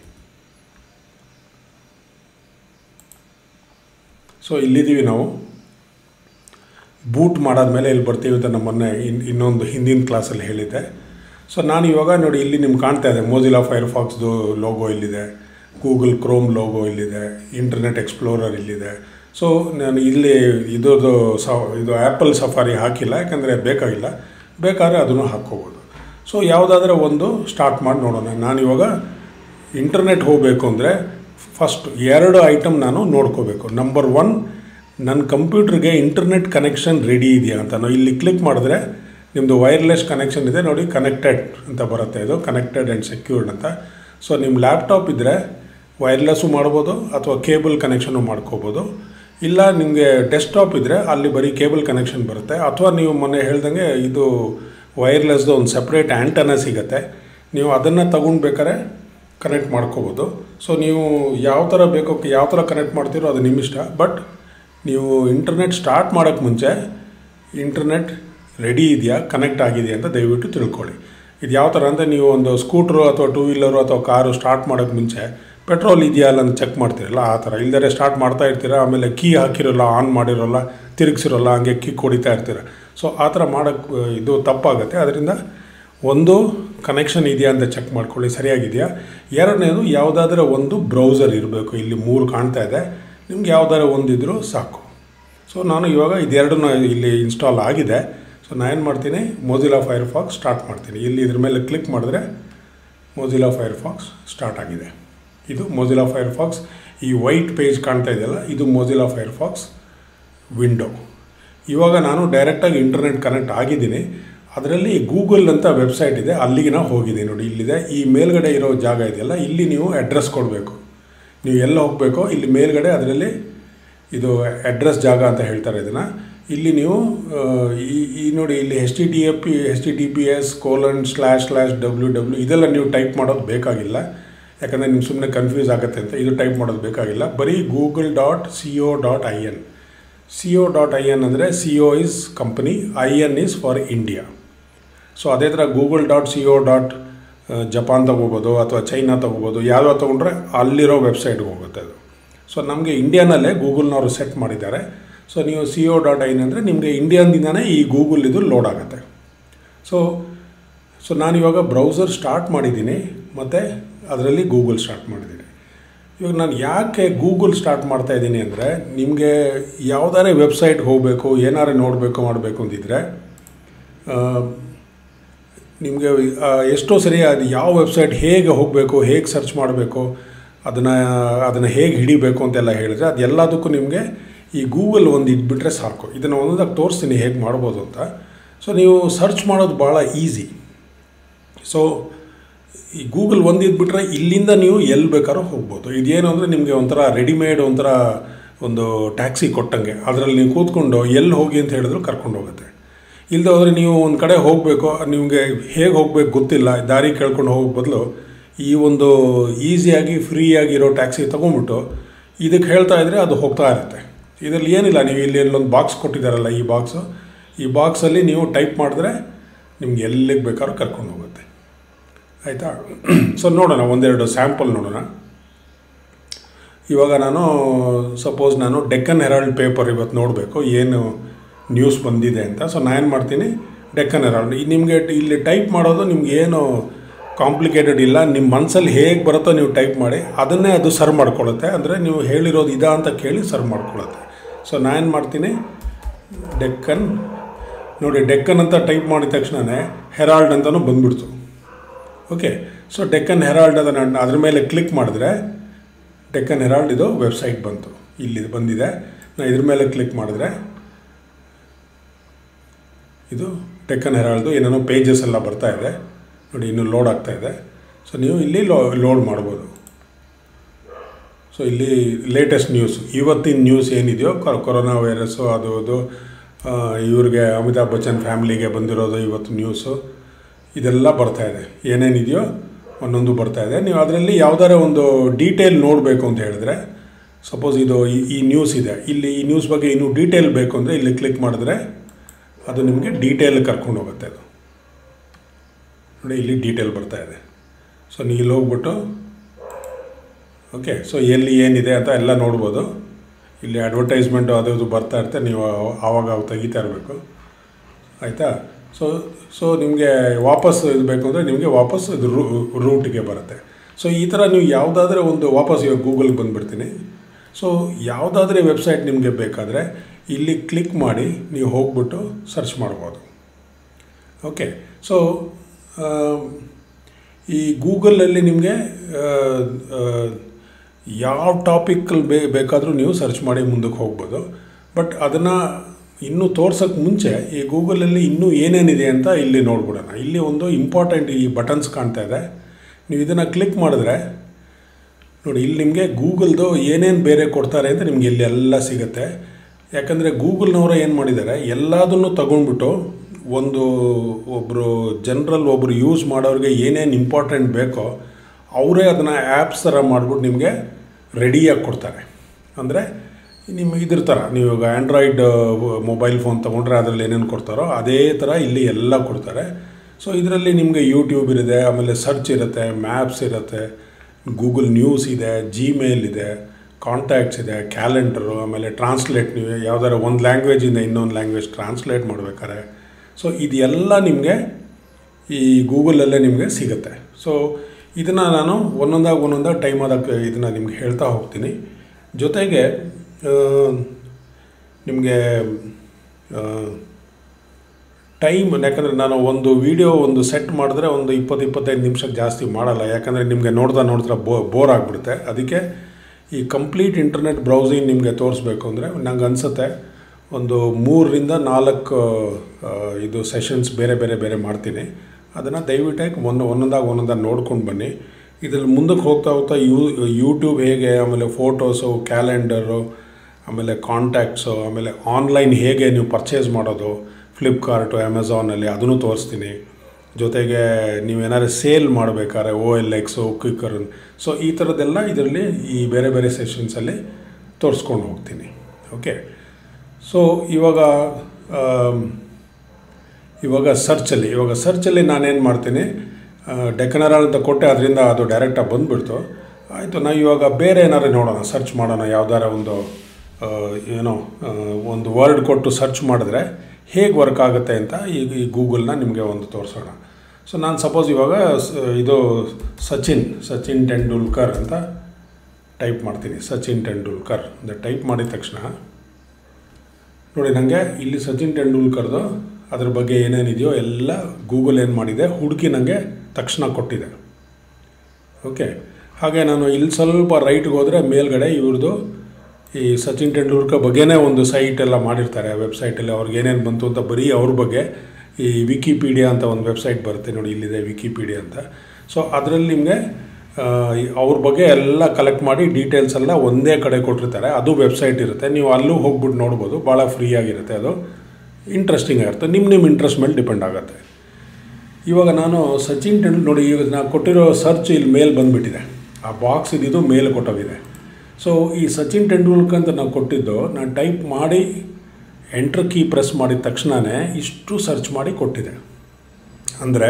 ಸೊ ಇಲ್ಲಿದ್ದೀವಿ ನಾವು ಬೂಟ್ ಮಾಡಾದ್ಮೇಲೆ ಇಲ್ಲಿ ಬರ್ತೀವಿ ಅಂತ ನಮ್ಮನ್ನೇ ಇನ್ ಇನ್ನೊಂದು ಹಿಂದಿನ ಕ್ಲಾಸಲ್ಲಿ ಹೇಳಿದ್ದೆ ಸೊ ನಾನು ಇವಾಗ ನೋಡಿ ಇಲ್ಲಿ ನಿಮ್ಗೆ ಕಾಣ್ತಾ ಇದೆ ಮೋಜಿಲಾ ಫೈರ್ಫಾಕ್ಸ್ದು ಲೋಗೋ ಇಲ್ಲಿದೆ ಗೂಗಲ್ ಕ್ರೋಮ್ ಲೋಗೋ ಇಲ್ಲಿದೆ ಇಂಟರ್ನೆಟ್ ಎಕ್ಸ್ಪ್ಲೋರರ್ ಇಲ್ಲಿದೆ ಸೊ ನಾನು ಇಲ್ಲಿ ಇದ್ರದ್ದು ಸ ಇದು ಆ್ಯಪಲ್ ಸಫಾರಿ ಹಾಕಿಲ್ಲ ಯಾಕಂದರೆ ಬೇಕಾಗಿಲ್ಲ ಬೇಕಾದ್ರೆ ಅದನ್ನು ಹಾಕ್ಕೋಬೋದು ಸೊ ಯಾವುದಾದ್ರೂ ಒಂದು ಸ್ಟಾರ್ಟ್ ಮಾಡಿ ನೋಡೋಣ ನಾನು ಇವಾಗ ಇಂಟರ್ನೆಟ್ ಹೋಗಬೇಕು ಅಂದರೆ ಫಸ್ಟ್ ಎರಡು ಐಟಮ್ ನಾನು ನೋಡ್ಕೋಬೇಕು ನಂಬರ್ ಒನ್ ನನ್ನ ಕಂಪ್ಯೂಟ್ರಿಗೆ ಇಂಟರ್ನೆಟ್ ಕನೆಕ್ಷನ್ ರೆಡಿ ಇದೆಯಾ ಅಂತ ನಾವು ಇಲ್ಲಿ ಕ್ಲಿಕ್ ಮಾಡಿದ್ರೆ ನಿಮ್ಮದು ವೈರ್ಲೆಸ್ ಕನೆಕ್ಷನ್ ಇದೆ ನೋಡಿ ಕನೆಕ್ಟೆಡ್ ಅಂತ ಬರುತ್ತೆ ಇದು ಕನೆಕ್ಟೆಡ್ ಆ್ಯಂಡ್ ಸೆಕ್ಯೂರ್ಡ್ ಅಂತ ಸೊ ನಿಮ್ಮ ಲ್ಯಾಪ್ಟಾಪ್ ಇದ್ದರೆ ವೈರ್ಲೆಸ್ಸು ಮಾಡ್ಬೋದು ಅಥವಾ ಕೇಬಲ್ ಕನೆಕ್ಷನು ಮಾಡ್ಕೋಬೋದು ಇಲ್ಲ ನಿಮಗೆ ಡೆಸ್ಕ್ಟಾಪ್ ಇದ್ದರೆ ಅಲ್ಲಿ ಬರೀ ಕೇಬಲ್ ಕನೆಕ್ಷನ್ ಬರುತ್ತೆ ಅಥವಾ ನೀವು ಮೊನ್ನೆ ಹೇಳ್ದಂಗೆ ಇದು ವೈರ್ಲೆಸ್ದು ಒಂದು ಸಪ್ರೇಟ್ ಆ್ಯಂಟನ ಸಿಗುತ್ತೆ ನೀವು ಅದನ್ನು ತಗೊಂಡು ಬೇಕಾದ್ರೆ ಕನೆಕ್ಟ್ ಮಾಡ್ಕೋಬೋದು ಸೊ ನೀವು ಯಾವ ಥರ ಬೇಕೋ ಯಾವ ಥರ ಕನೆಕ್ಟ್ ಮಾಡ್ತೀರೋ ಅದು ನಿಮ್ಮ ಇಷ್ಟ ಬಟ್ ನೀವು ಇಂಟರ್ನೆಟ್ ಸ್ಟಾರ್ಟ್ ಮಾಡೋಕ್ಕೆ ಮುಂಚೆ ಇಂಟರ್ನೆಟ್ ರೆಡಿ ಇದೆಯಾ ಕನೆಕ್ಟ್ ಆಗಿದೆಯಾ ಅಂತ ದಯವಿಟ್ಟು ತಿಳ್ಕೊಳ್ಳಿ ಇದು ಯಾವ ಥರ ಅಂದರೆ ನೀವು ಒಂದು ಸ್ಕೂಟ್ರು ಅಥವಾ ಟೂ ವೀಲರು ಅಥವಾ ಕಾರು ಸ್ಟಾರ್ಟ್ ಮಾಡೋಕ್ಕೆ ಮುಂಚೆ ಪೆಟ್ರೋಲ್ ಇದೆಯಾ ಅಲ್ಲ ಅಂತ ಚೆಕ್ ಮಾಡ್ತಿರಲ್ಲ ಆ ಥರ ಇಲ್ಲದೇ ಸ್ಟಾರ್ಟ್ ಮಾಡ್ತಾ ಇರ್ತೀರ ಆಮೇಲೆ ಕೀ ಹಾಕಿರೋಲ್ಲ ಆನ್ ಮಾಡಿರೋಲ್ಲ ತಿರುಗಿಸಿರೋಲ್ಲ ಹಂಗೆ ಕೀ ಹೊಡಿತಾ ಇರ್ತೀರ ಸೊ ಆ ಥರ ಮಾಡೋಕ್ಕೆ ಇದು ತಪ್ಪಾಗುತ್ತೆ ಅದರಿಂದ ಒಂದು ಕನೆಕ್ಷನ್ ಇದೆಯಾ ಅಂತ ಚೆಕ್ ಮಾಡ್ಕೊಳ್ಳಿ ಸರಿಯಾಗಿದೆಯಾ ಎರಡನೇದು ಯಾವುದಾದ್ರೂ ಒಂದು ಬ್ರೌಸರ್ ಇರಬೇಕು ಇಲ್ಲಿ ಮೂರು ಕಾಣ್ತಾ ಇದೆ ನಿಮ್ಗೆ ಯಾವುದಾದ್ರು ಒಂದಿದ್ರೂ ಸಾಕು ಸೊ ನಾನು ಇವಾಗ ಇದೆರಡನ್ನ ಇಲ್ಲಿ ಇನ್ಸ್ಟಾಲ್ ಆಗಿದೆ ಸೊ ನಾನು ಏನು ಮಾಡ್ತೀನಿ ಮೊಜಿಲಾ ಫೈರ್ಫಾಕ್ಸ್ ಸ್ಟಾರ್ಟ್ ಮಾಡ್ತೀನಿ ಇಲ್ಲಿ ಇದ್ರ ಮೇಲೆ ಕ್ಲಿಕ್ ಮಾಡಿದ್ರೆ ಮೊಜಿಲಾ ಫೈರ್ಫಾಕ್ಸ್ ಸ್ಟಾರ್ಟ್ ಆಗಿದೆ ಇದು ಮೊಜಿಲಾ ಫೈರ್ಫಾಕ್ಸ್ ಈ ವೈಟ್ ಪೇಜ್ ಕಾಣ್ತಾ ಇದೆಯಲ್ಲ ಇದು ಮೊಜಿಲಾ ಫೈರ್ಫಾಕ್ಸ್ ವಿಂಡೋ ಇವಾಗ ನಾನು ಡೈರೆಕ್ಟಾಗಿ ಇಂಟರ್ನೆಟ್ ಕನೆಕ್ಟ್ ಆಗಿದ್ದೀನಿ ಅದರಲ್ಲಿ ಗೂಗಲ್ ಅಂತ ವೆಬ್ಸೈಟ್ ಇದೆ ಅಲ್ಲಿಗೆ ನಾವು ಹೋಗಿದ್ದೀನಿ ನೋಡಿ ಇಲ್ಲಿದೆ ಈ ಮೇಲ್ಗಡೆ ಇರೋ ಜಾಗ ಇದೆಯಲ್ಲ ಇಲ್ಲಿ ನೀವು ಅಡ್ರೆಸ್ ಕೊಡಬೇಕು ನೀವು ಎಲ್ಲ ಹೋಗಬೇಕೋ ಇಲ್ಲಿ ಮೇಲ್ಗಡೆ ಅದರಲ್ಲಿ ಇದು ಅಡ್ರೆಸ್ ಜಾಗ ಅಂತ ಹೇಳ್ತಾರೆ ಇದನ್ನು ಇಲ್ಲಿ ನೀವು ಈ ಈ ನೋಡಿ ಇಲ್ಲಿ H T T A P H T T P S colon slash slash W W ಇದೆಲ್ಲ ನೀವು ಟೈಪ್ ಮಾಡೋದು ಬೇಕಾಗಿಲ್ಲ ಯಾಕಂದರೆ ನಿಮ್ಗೆ ಸುಮ್ಮನೆ ಕನ್ಫ್ಯೂಸ್ ಆಗುತ್ತೆ ಅಂತ ಇದು ಟೈಪ್ ಮಾಡೋದು ಬೇಕಾಗಿಲ್ಲ ಬರೀ Google dot C O dot I N C O dot I N ಅಂದರೆ C O is company I N is for India so ಅದೇ ಥರ Google dot C O dot Japan ತೊಗೋಬೋದು ಅಥವಾ ಚೈನಾ ತೊಗೋಬೋದು ಯಾವ್ಯಾವ ತೊಗೊಂಡ್ರೆ ಅಲ್ಲಿರೋ ವೆಬ್ಸೈಟ್ಗೆ ಹೋಗುತ್ತೆ ಅದು ಸೊ ನಮಗೆ ಇಂಡಿಯಾನಲ್ಲೇ ಗೂಗಲ್ನವರು ಸೆಟ್ ಮಾಡಿದ್ದಾರೆ ಸೊ ನೀವು ಸಿ ಒ ಡಾಟ್ ಐನ್ ಅಂದರೆ ನಿಮಗೆ ಇಂಡಿಯಾದಿಂದನೇ ಈ ಗೂಗಲ್ ಇದು ಲೋಡ್ ಆಗುತ್ತೆ ಸೊ ಸೊ ನಾನಿವಾಗ ಬ್ರೌಸರ್ ಸ್ಟಾರ್ಟ್ ಮಾಡಿದ್ದೀನಿ ಮತ್ತು ಅದರಲ್ಲಿ ಗೂಗಲ್ ಸ್ಟಾರ್ಟ್ ಮಾಡಿದ್ದೀನಿ ಇವಾಗ ನಾನು ಯಾಕೆ ಗೂಗಲ್ ಸ್ಟಾರ್ಟ್ ಮಾಡ್ತಾ ಇದ್ದೀನಿ ಅಂದರೆ ನಿಮಗೆ ಯಾವುದಾರೇ ವೆಬ್ಸೈಟ್ಗೆ ಹೋಗಬೇಕು ಏನಾರು ನೋಡಬೇಕು ಮಾಡಬೇಕು ಅಂತಿದ್ರೆ ನಿಮಗೆ ಎಷ್ಟೋ ಸರಿ ಅದು ಯಾವ ವೆಬ್ಸೈಟ್ ಹೇಗೆ ಹೋಗಬೇಕು ಹೇಗೆ ಸರ್ಚ್ ಮಾಡಬೇಕು ಅದನ್ನು ಅದನ್ನು ಹೇಗೆ ಹಿಡಿಬೇಕು ಅಂತೆಲ್ಲ ಹೇಳಿದ್ರೆ ಅದೆಲ್ಲದಕ್ಕೂ ನಿಮಗೆ ಈ ಗೂಗಲ್ ಒಂದು ಇಟ್ಬಿಟ್ರೆ ಸಾಕು ಇದನ್ನು ಒಂದೊಂದಾಗಿ ತೋರಿಸ್ತೀನಿ ಹೇಗೆ ಮಾಡ್ಬೋದು ಅಂತ ಸೊ ನೀವು ಸರ್ಚ್ ಮಾಡೋದು ಭಾಳ ಈಸಿ ಸೊ ಈ ಗೂಗಲ್ ಒಂದು ಇದ್ಬಿಟ್ರೆ ಇಲ್ಲಿಂದ ನೀವು ಎಲ್ಲಿ ಬೇಕಾದ್ರೂ ಹೋಗ್ಬೋದು ಇದೇನು ಅಂದರೆ ನಿಮಗೆ ಒಂಥರ ರೆಡಿಮೇಡ್ ಒಂಥರ ಒಂದು ಟ್ಯಾಕ್ಸಿ ಕೊಟ್ಟಂಗೆ ಅದರಲ್ಲಿ ನೀವು ಕೂತ್ಕೊಂಡು ಎಲ್ಲಿ ಹೋಗಿ ಅಂತ ಹೇಳಿದ್ರು ಕರ್ಕೊಂಡು ಹೋಗುತ್ತೆ ಇಲ್ಲದೆ ಹೋದರೆ ನೀವು ಒಂದು ಕಡೆ ಹೋಗಬೇಕು ನಿಮಗೆ ಹೇಗೆ ಹೋಗ್ಬೇಕು ಗೊತ್ತಿಲ್ಲ ದಾರಿ ಕೇಳ್ಕೊಂಡು ಹೋಗೋ ಬದಲು ಈ ಒಂದು ಈಸಿಯಾಗಿ ಫ್ರೀಯಾಗಿರೋ ಟ್ಯಾಕ್ಸಿ ತೊಗೊಂಬಿಟ್ಟು ಇದಕ್ಕೆ ಹೇಳ್ತಾ ಇದ್ದರೆ ಅದು ಹೋಗ್ತಾ ಇರುತ್ತೆ ಇದರಲ್ಲಿ ಏನಿಲ್ಲ ನೀವು ಇಲ್ಲಿ ಇಲ್ಲೊಂದು ಬಾಕ್ಸ್ ಕೊಟ್ಟಿದ್ದಾರಲ್ಲ ಈ ಬಾಕ್ಸು ಈ ಬಾಕ್ಸಲ್ಲಿ ನೀವು ಟೈಪ್ ಮಾಡಿದ್ರೆ ನಿಮ್ಗೆ ಎಲ್ಲಿಗೆ ಬೇಕಾದ್ರೂ ಕರ್ಕೊಂಡು ಹೋಗುತ್ತೆ ಆಯಿತಾ ಸೊ ನೋಡೋಣ ಒಂದೆರಡು ಸ್ಯಾಂಪಲ್ ನೋಡೋಣ ಇವಾಗ ನಾನು ಸಪೋಸ್ ನಾನು ಡೆಕ್ಕನ್ ಹೆರಾಲ್ಡ್ ಪೇಪರ್ ಇವತ್ತು ನೋಡಬೇಕು ಏನು ನ್ಯೂಸ್ ಬಂದಿದೆ ಅಂತ ಸೊ ನಾನು ಏನು ಮಾಡ್ತೀನಿ ಡೆಕ್ಕನ್ ಹೆರಾಲ್ಡ್ ನಿಮಗೆ ಇಲ್ಲಿ ಟೈಪ್ ಮಾಡೋದು ನಿಮ್ಗೆ ಏನು ಕಾಂಪ್ಲಿಕೇಟೆಡ್ ಇಲ್ಲ ನಿಮ್ಮ ಮನಸ್ಸಲ್ಲಿ ಹೇಗೆ ಬರುತ್ತೋ ನೀವು ಟೈಪ್ ಮಾಡಿ ಅದನ್ನೇ ಅದು ಸರ್ವ್ ಮಾಡ್ಕೊಳ್ಳುತ್ತೆ ಅಂದರೆ ನೀವು ಹೇಳಿರೋದು ಇದಾ ಅಂತ ಕೇಳಿ ಸರ್ವ್ ಮಾಡ್ಕೊಳ್ಳುತ್ತೆ ಸೊ ನಾನೇನು ಮಾಡ್ತೀನಿ ಡೆಕ್ಕನ್ ನೋಡಿ ಡೆಕ್ಕನ್ ಅಂತ ಟೈಪ್ ಮಾಡಿದ ತಕ್ಷಣವೇ ಹೆರಾಲ್ಡ್ ಅಂತಲೂ ಬಂದ್ಬಿಡ್ತು ಓಕೆ ಸೊ ಡೆಕ್ಕನ್ ಹೆರಾಲ್ಡ್ ಅದನ್ನು ಅದ್ರ ಮೇಲೆ ಕ್ಲಿಕ್ ಮಾಡಿದ್ರೆ ಡೆಕ್ಕನ್ ಹೆರಾಲ್ಡ್ ಇದು ವೆಬ್ಸೈಟ್ ಬಂತು ಇಲ್ಲಿ ಬಂದಿದೆ ನಾನು ಇದ್ರ ಮೇಲೆ ಕ್ಲಿಕ್ ಮಾಡಿದ್ರೆ ಇದು ಡೆಕ್ಕನ್ ಹೆರಾಲ್ದು ಏನೇನೋ ಪೇಜಸ್ ಎಲ್ಲ ಬರ್ತಾ ಇದೆ ನೋಡಿ ಇನ್ನೂ ಲೋಡ್ ಆಗ್ತಾ ಇದೆ ಸೊ ನೀವು ಇಲ್ಲಿ ಲೋ ಲೋಡ್ ಮಾಡ್ಬೋದು ಸೊ ಇಲ್ಲಿ ಲೇಟೆಸ್ಟ್ ನ್ಯೂಸ್ ಇವತ್ತಿನ ನ್ಯೂಸ್ ಏನಿದೆಯೋ ಕೊರೋನಾ ವೈರಸ್ಸು ಅದು ಅದು ಇವ್ರಿಗೆ ಅಮಿತಾಬ್ ಬಚ್ಚನ್ ಫ್ಯಾಮ್ಲಿಗೆ ಬಂದಿರೋದು ಇವತ್ತು ನ್ಯೂಸು ಇದೆಲ್ಲ ಬರ್ತಾ ಇದೆ ಏನೇನಿದೆಯೋ ಒಂದೊಂದು ಬರ್ತಾ ಇದೆ ನೀವು ಅದರಲ್ಲಿ ಯಾವುದಾರ ಒಂದು ಡೀಟೇಲ್ ನೋಡಬೇಕು ಅಂತ ಹೇಳಿದ್ರೆ ಸಪೋಸ್ ಇದು ಈ ನ್ಯೂಸ್ ಇದೆ ಇಲ್ಲಿ ಈ ನ್ಯೂಸ್ ಬಗ್ಗೆ ಇನ್ನೂ ಡೀಟೇಲ್ ಬೇಕು ಅಂದರೆ ಇಲ್ಲಿ ಕ್ಲಿಕ್ ಮಾಡಿದ್ರೆ ಅದು ನಿಮಗೆ ಡೀಟೇಲ್ ಕರ್ಕೊಂಡು ಹೋಗುತ್ತೆ ಅದು ನೋಡಿ ಇಲ್ಲಿ ಡೀಟೇಲ್ ಬರ್ತಾ ಇದೆ ಸೊ ನೀವು ಇಲ್ಲಿ ಹೋಗ್ಬಿಟ್ಟು ಓಕೆ ಸೊ ಎಲ್ಲಿ ಏನಿದೆ ಅಂತ ಎಲ್ಲ ನೋಡ್ಬೋದು ಇಲ್ಲಿ ಅಡ್ವರ್ಟೈಸ್ಮೆಂಟು ಅದು ಇದು ಬರ್ತಾ ಇರುತ್ತೆ ನೀವು ಆವಾಗ ಅವು ತೆಗಿತಾ ಇರಬೇಕು ಆಯಿತಾ ಸೊ ಸೊ ನಿಮಗೆ ವಾಪಸ್ ಇದು ಬೇಕು ಅಂದರೆ ನಿಮಗೆ ವಾಪಸ್ ಇದು ರೂಟ್ಗೆ ಬರುತ್ತೆ ಸೊ ಈ ಥರ ನೀವು ಯಾವುದಾದ್ರೆ ಒಂದು ವಾಪಸ್ ಇವಾಗ ಗೂಗಲ್ಗೆ ಬಂದುಬಿಡ್ತೀನಿ ಸೊ ಯಾವುದಾದ್ರೂ ವೆಬ್ಸೈಟ್ ನಿಮಗೆ ಬೇಕಾದರೆ ಇಲ್ಲಿ ಕ್ಲಿಕ್ ಮಾಡಿ ನೀವು ಹೋಗ್ಬಿಟ್ಟು ಸರ್ಚ್ ಮಾಡ್ಬೋದು ಓಕೆ ಸೊ ಈ ಗೂಗಲಲ್ಲಿ ನಿಮಗೆ ಯಾವ ಟಾಪಿಕಲ್ಲಿ ಬೇ ಬೇಕಾದರೂ ನೀವು ಸರ್ಚ್ ಮಾಡಿ ಮುಂದಕ್ಕೆ ಹೋಗ್ಬೋದು ಬಟ್ ಅದನ್ನು ಇನ್ನೂ ತೋರ್ಸೋಕ್ಕೆ ಮುಂಚೆ ಈ ಗೂಗಲಲ್ಲಿ ಇನ್ನೂ ಏನೇನಿದೆ ಅಂತ ಇಲ್ಲಿ ನೋಡ್ಬಿಡೋಣ ಇಲ್ಲಿ ಒಂದು ಇಂಪಾರ್ಟೆಂಟ್ ಈ ಬಟನ್ಸ್ ಕಾಣ್ತಾ ಇದೆ ನೀವು ಇದನ್ನು ಕ್ಲಿಕ್ ಮಾಡಿದ್ರೆ ನೋಡಿ ಇಲ್ಲಿ ನಿಮಗೆ ಗೂಗಲ್ದು ಏನೇನು ಬೇರೆ ಕೊಡ್ತಾರೆ ಅಂತ ನಿಮಗೆ ಇಲ್ಲಿ ಎಲ್ಲ ಸಿಗುತ್ತೆ ಯಾಕಂದರೆ ಗೂಗಲ್ನವರು ಏನು ಮಾಡಿದ್ದಾರೆ ಎಲ್ಲದನ್ನು ತಗೊಂಡ್ಬಿಟ್ಟು ಒಂದು ಒಬ್ಬರು ಜನರಲ್ ಒಬ್ಬರು ಯೂಸ್ ಮಾಡೋರಿಗೆ ಏನೇನು ಇಂಪಾರ್ಟೆಂಟ್ ಬೇಕೋ ಅವರೇ ಅದನ್ನು ಆ್ಯಪ್ಸ್ ಥರ ಮಾಡಿಬಿಟ್ಟು ನಿಮಗೆ ರೆಡಿಯಾಗಿ ಕೊಡ್ತಾರೆ ಅಂದರೆ ನಿಮ್ಮ ಇದ್ರ ಥರ ನೀವು ಇವಾಗ ಆ್ಯಂಡ್ರಾಯ್ಡ್ ಮೊಬೈಲ್ ಫೋನ್ ತೊಗೊಂಡ್ರೆ ಅದರಲ್ಲಿ ಏನೇನು ಕೊಡ್ತಾರೋ ಅದೇ ಥರ ಇಲ್ಲಿ ಎಲ್ಲ ಕೊಡ್ತಾರೆ ಸೊ ಇದರಲ್ಲಿ ನಿಮಗೆ ಯೂಟ್ಯೂಬ್ ಇರುತ್ತೆ ಆಮೇಲೆ ಸರ್ಚ್ ಇರುತ್ತೆ ಮ್ಯಾಪ್ಸ್ ಇರುತ್ತೆ ಗೂಗಲ್ ನ್ಯೂಸ್ ಇದೆ ಜಿಮೇಲ್ ಇದೆ ಕಾಂಟ್ಯಾಕ್ಟ್ಸ್ ಇದೆ ಕ್ಯಾಲೆಂಡರು ಆಮೇಲೆ ಟ್ರಾನ್ಸ್ಲೇಟ್ ನೀವು ಯಾವ್ದಾರು ಒಂದು ಲ್ಯಾಂಗ್ವೇಜಿಂದ ಇನ್ನೊಂದು ಲ್ಯಾಂಗ್ವೇಜ್ ಟ್ರಾನ್ಸ್ಲೇಟ್ ಮಾಡ್ಬೇಕಾದ್ರೆ ಸೊ ಇದೆಲ್ಲ ನಿಮಗೆ ಈ ಗೂಗಲಲ್ಲೇ ನಿಮಗೆ ಸಿಗುತ್ತೆ ಸೊ ಇದನ್ನು ನಾನು ಒಂದೊಂದಾಗಿ ಒಂದೊಂದಾಗಿ ಟೈಮ್ ಆದಾಗ ಇದನ್ನು ನಿಮ್ಗೆ ಹೇಳ್ತಾ ಹೋಗ್ತೀನಿ ಜೊತೆಗೆ ನಿಮಗೆ ಟೈಮ್ ಯಾಕಂದರೆ ನಾನು ಒಂದು ವೀಡಿಯೋ ಒಂದು ಸೆಟ್ ಮಾಡಿದ್ರೆ ಒಂದು ಇಪ್ಪತ್ತು ಇಪ್ಪತ್ತೈದು ನಿಮಿಷಕ್ಕೆ ಜಾಸ್ತಿ ಮಾಡಲ್ಲ ಯಾಕಂದರೆ ನಿಮಗೆ ನೋಡ್ತಾ ನೋಡ್ತಾ ಬೋ ಬೋರ್ ಆಗಿಬಿಡುತ್ತೆ ಅದಕ್ಕೆ ಈ ಕಂಪ್ಲೀಟ್ ಇಂಟರ್ನೆಟ್ ಬ್ರೌಸಿಂಗ್ ನಿಮಗೆ ತೋರಿಸ್ಬೇಕು ಅಂದರೆ ನಂಗೆ ಅನಿಸುತ್ತೆ ಒಂದು ಮೂರರಿಂದ ನಾಲ್ಕು ಇದು ಸೆಷನ್ಸ್ ಬೇರೆ ಬೇರೆ ಬೇರೆ ಮಾಡ್ತೀನಿ ಅದನ್ನು ದಯವಿಟ್ಟಾಗಿ ಒಂದು ಒಂದೊಂದಾಗಿ ಒಂದೊಂದಾಗಿ ನೋಡ್ಕೊಂಡು ಬನ್ನಿ ಇದ್ರಲ್ಲಿ ಮುಂದಕ್ಕೆ ಹೋಗ್ತಾ ಹೋಗ್ತಾ ಯೂ ಯೂಟ್ಯೂಬ್ ಹೇಗೆ ಆಮೇಲೆ ಫೋಟೋಸು ಕ್ಯಾಲೆಂಡರು ಆಮೇಲೆ ಕಾಂಟ್ಯಾಕ್ಟ್ಸು ಆಮೇಲೆ ಆನ್ಲೈನ್ ಹೇಗೆ ನೀವು ಪರ್ಚೇಸ್ ಮಾಡೋದು ಫ್ಲಿಪ್ಕಾರ್ಟು ಅಮೆಝಾನಲ್ಲಿ ಅದನ್ನು ತೋರಿಸ್ತೀನಿ ಜೊತೆಗೆ ನೀವೇನಾದ್ರು ಸೇಲ್ ಮಾಡಬೇಕಾದ್ರೆ O L X Quikr so ಈ ಥರದ್ದೆಲ್ಲ ಇದರಲ್ಲಿ ಈ ಬೇರೆ ಬೇರೆ ಸೆಷನ್ಸಲ್ಲಿ ತೋರಿಸ್ಕೊಂಡು ಹೋಗ್ತೀನಿ ಓಕೆ ಸೊ ಇವಾಗ ಇವಾಗ ಸರ್ಚಲ್ಲಿ ಇವಾಗ ಸರ್ಚಲ್ಲಿ ನಾನೇನು ಮಾಡ್ತೀನಿ ಡೆಕನರಾಲ್ ಅಂತ ಕೊಟ್ಟೆ ಅದರಿಂದ ಅದು ಡೈರೆಕ್ಟಾಗಿ ಬಂದುಬಿಡ್ತು ಆಯಿತು ನಾವು ಇವಾಗ ಬೇರೆ ಏನಾರು ನೋಡೋಣ ಸರ್ಚ್ ಮಾಡೋಣ ಯಾವ್ದಾರ ಒಂದು ಏನೋ ಒಂದು ವರ್ಡ್ ಕೊಟ್ಟು ಸರ್ಚ್ ಮಾಡಿದ್ರೆ ಹೇಗೆ ವರ್ಕ್ ಆಗುತ್ತೆ ಅಂತ ಈಗ ಈ ಗೂಗಲ್ನ ನಿಮಗೆ ಒಂದು ತೋರಿಸೋಣ ಸೊ ನಾನು ಸಪೋಸ್ ಇವಾಗ ಇದು ಸಚಿನ್ ಸಚಿನ್ ತೆಂಡೂಲ್ಕರ್ ಅಂತ ಟೈಪ್ ಮಾಡ್ತೀನಿ ಸಚಿನ್ ತೆಂಡೂಲ್ಕರ್ ಅಂತ ಟೈಪ್ ಮಾಡಿದ ತಕ್ಷಣ ನೋಡಿ ನನಗೆ ಇಲ್ಲಿ ಸಚಿನ್ ತೆಂಡೂಲ್ಕರ್ದು ಅದ್ರ ಬಗ್ಗೆ ಏನೇನಿದೆಯೋ ಎಲ್ಲ ಗೂಗಲ್ ಏನು ಮಾಡಿದೆ ಹುಡುಕಿ ನನಗೆ ತಕ್ಷಣ ಕೊಟ್ಟಿದೆ ಓಕೆ ಹಾಗೆ ನಾನು ಇಲ್ಲಿ ಸ್ವಲ್ಪ ರೈಟ್ಗೆ ಹೋದರೆ ಮೇಲ್ಗಡೆ ಇವ್ರದ್ದು ಈ ಸಚಿನ್ ತೆಂಡೂಲ್ಕರ್ ಬಗ್ಗೆನೇ ಒಂದು ಸೈಟ್ ಎಲ್ಲ ಮಾಡಿರ್ತಾರೆ ವೆಬ್ಸೈಟಲ್ಲಿ ಅವ್ರಿಗೆ ಏನೇನು ಬಂತು ಅಂತ ಬರೀ ಅವ್ರ ಬಗ್ಗೆ ಈ ವಿಕಿಪೀಡಿಯಾ ಅಂತ ಒಂದು ವೆಬ್ಸೈಟ್ ಬರುತ್ತೆ ನೋಡಿ ಇಲ್ಲಿದೆ ವಿಕಿಪೀಡಿಯಾ ಅಂತ ಸೊ ಅದರಲ್ಲಿ ನಿಮಗೆ ಅವ್ರ ಬಗ್ಗೆ ಎಲ್ಲ ಕಲೆಕ್ಟ್ ಮಾಡಿ ಡೀಟೇಲ್ಸ್ ಎಲ್ಲ ಒಂದೇ ಕಡೆ ಕೊಟ್ಟಿರ್ತಾರೆ ಅದು ವೆಬ್ಸೈಟ್ ಇರುತ್ತೆ ನೀವು ಅಲ್ಲೂ ಹೋಗ್ಬಿಟ್ಟು ನೋಡ್ಬೋದು ಭಾಳ ಫ್ರೀಯಾಗಿರುತ್ತೆ ಅದು ಇಂಟ್ರೆಸ್ಟಿಂಗ್ ಆಗಿರುತ್ತೆ ನಿಮ್ಮ ನಿಮ್ಮ ಇಂಟ್ರೆಸ್ಟ್ ಮೇಲೆ ಡಿಪೆಂಡ್ ಆಗುತ್ತೆ ಇವಾಗ ನಾನು ಸಚಿನ್ ತೆಂಡೂಲ್ ನೋಡಿ ಈಗ ನಾನು ಕೊಟ್ಟಿರೋ ಸರ್ಚ್ ಇಲ್ಲಿ ಮೇಲ್ ಬಂದುಬಿಟ್ಟಿದೆ ಆ ಬಾಕ್ಸ್ ಇದ್ದಿದ್ದು ಮೇಲೆ ಕೊಟ್ಟೋಗಿದೆ ಸೊ ಈ ಸಚಿನ್ ತೆಂಡೂಲ್ಕರ್ ಅಂತ ನಾವು ಕೊಟ್ಟಿದ್ದು ನಾನು ಟೈಪ್ ಮಾಡಿ ಎಂಟ್ರ್ ಕೀ ಪ್ರೆಸ್ ಮಾಡಿದ ತಕ್ಷಣವೇ ಇಷ್ಟು ಸರ್ಚ್ ಮಾಡಿ ಕೊಟ್ಟಿದೆ ಅಂದರೆ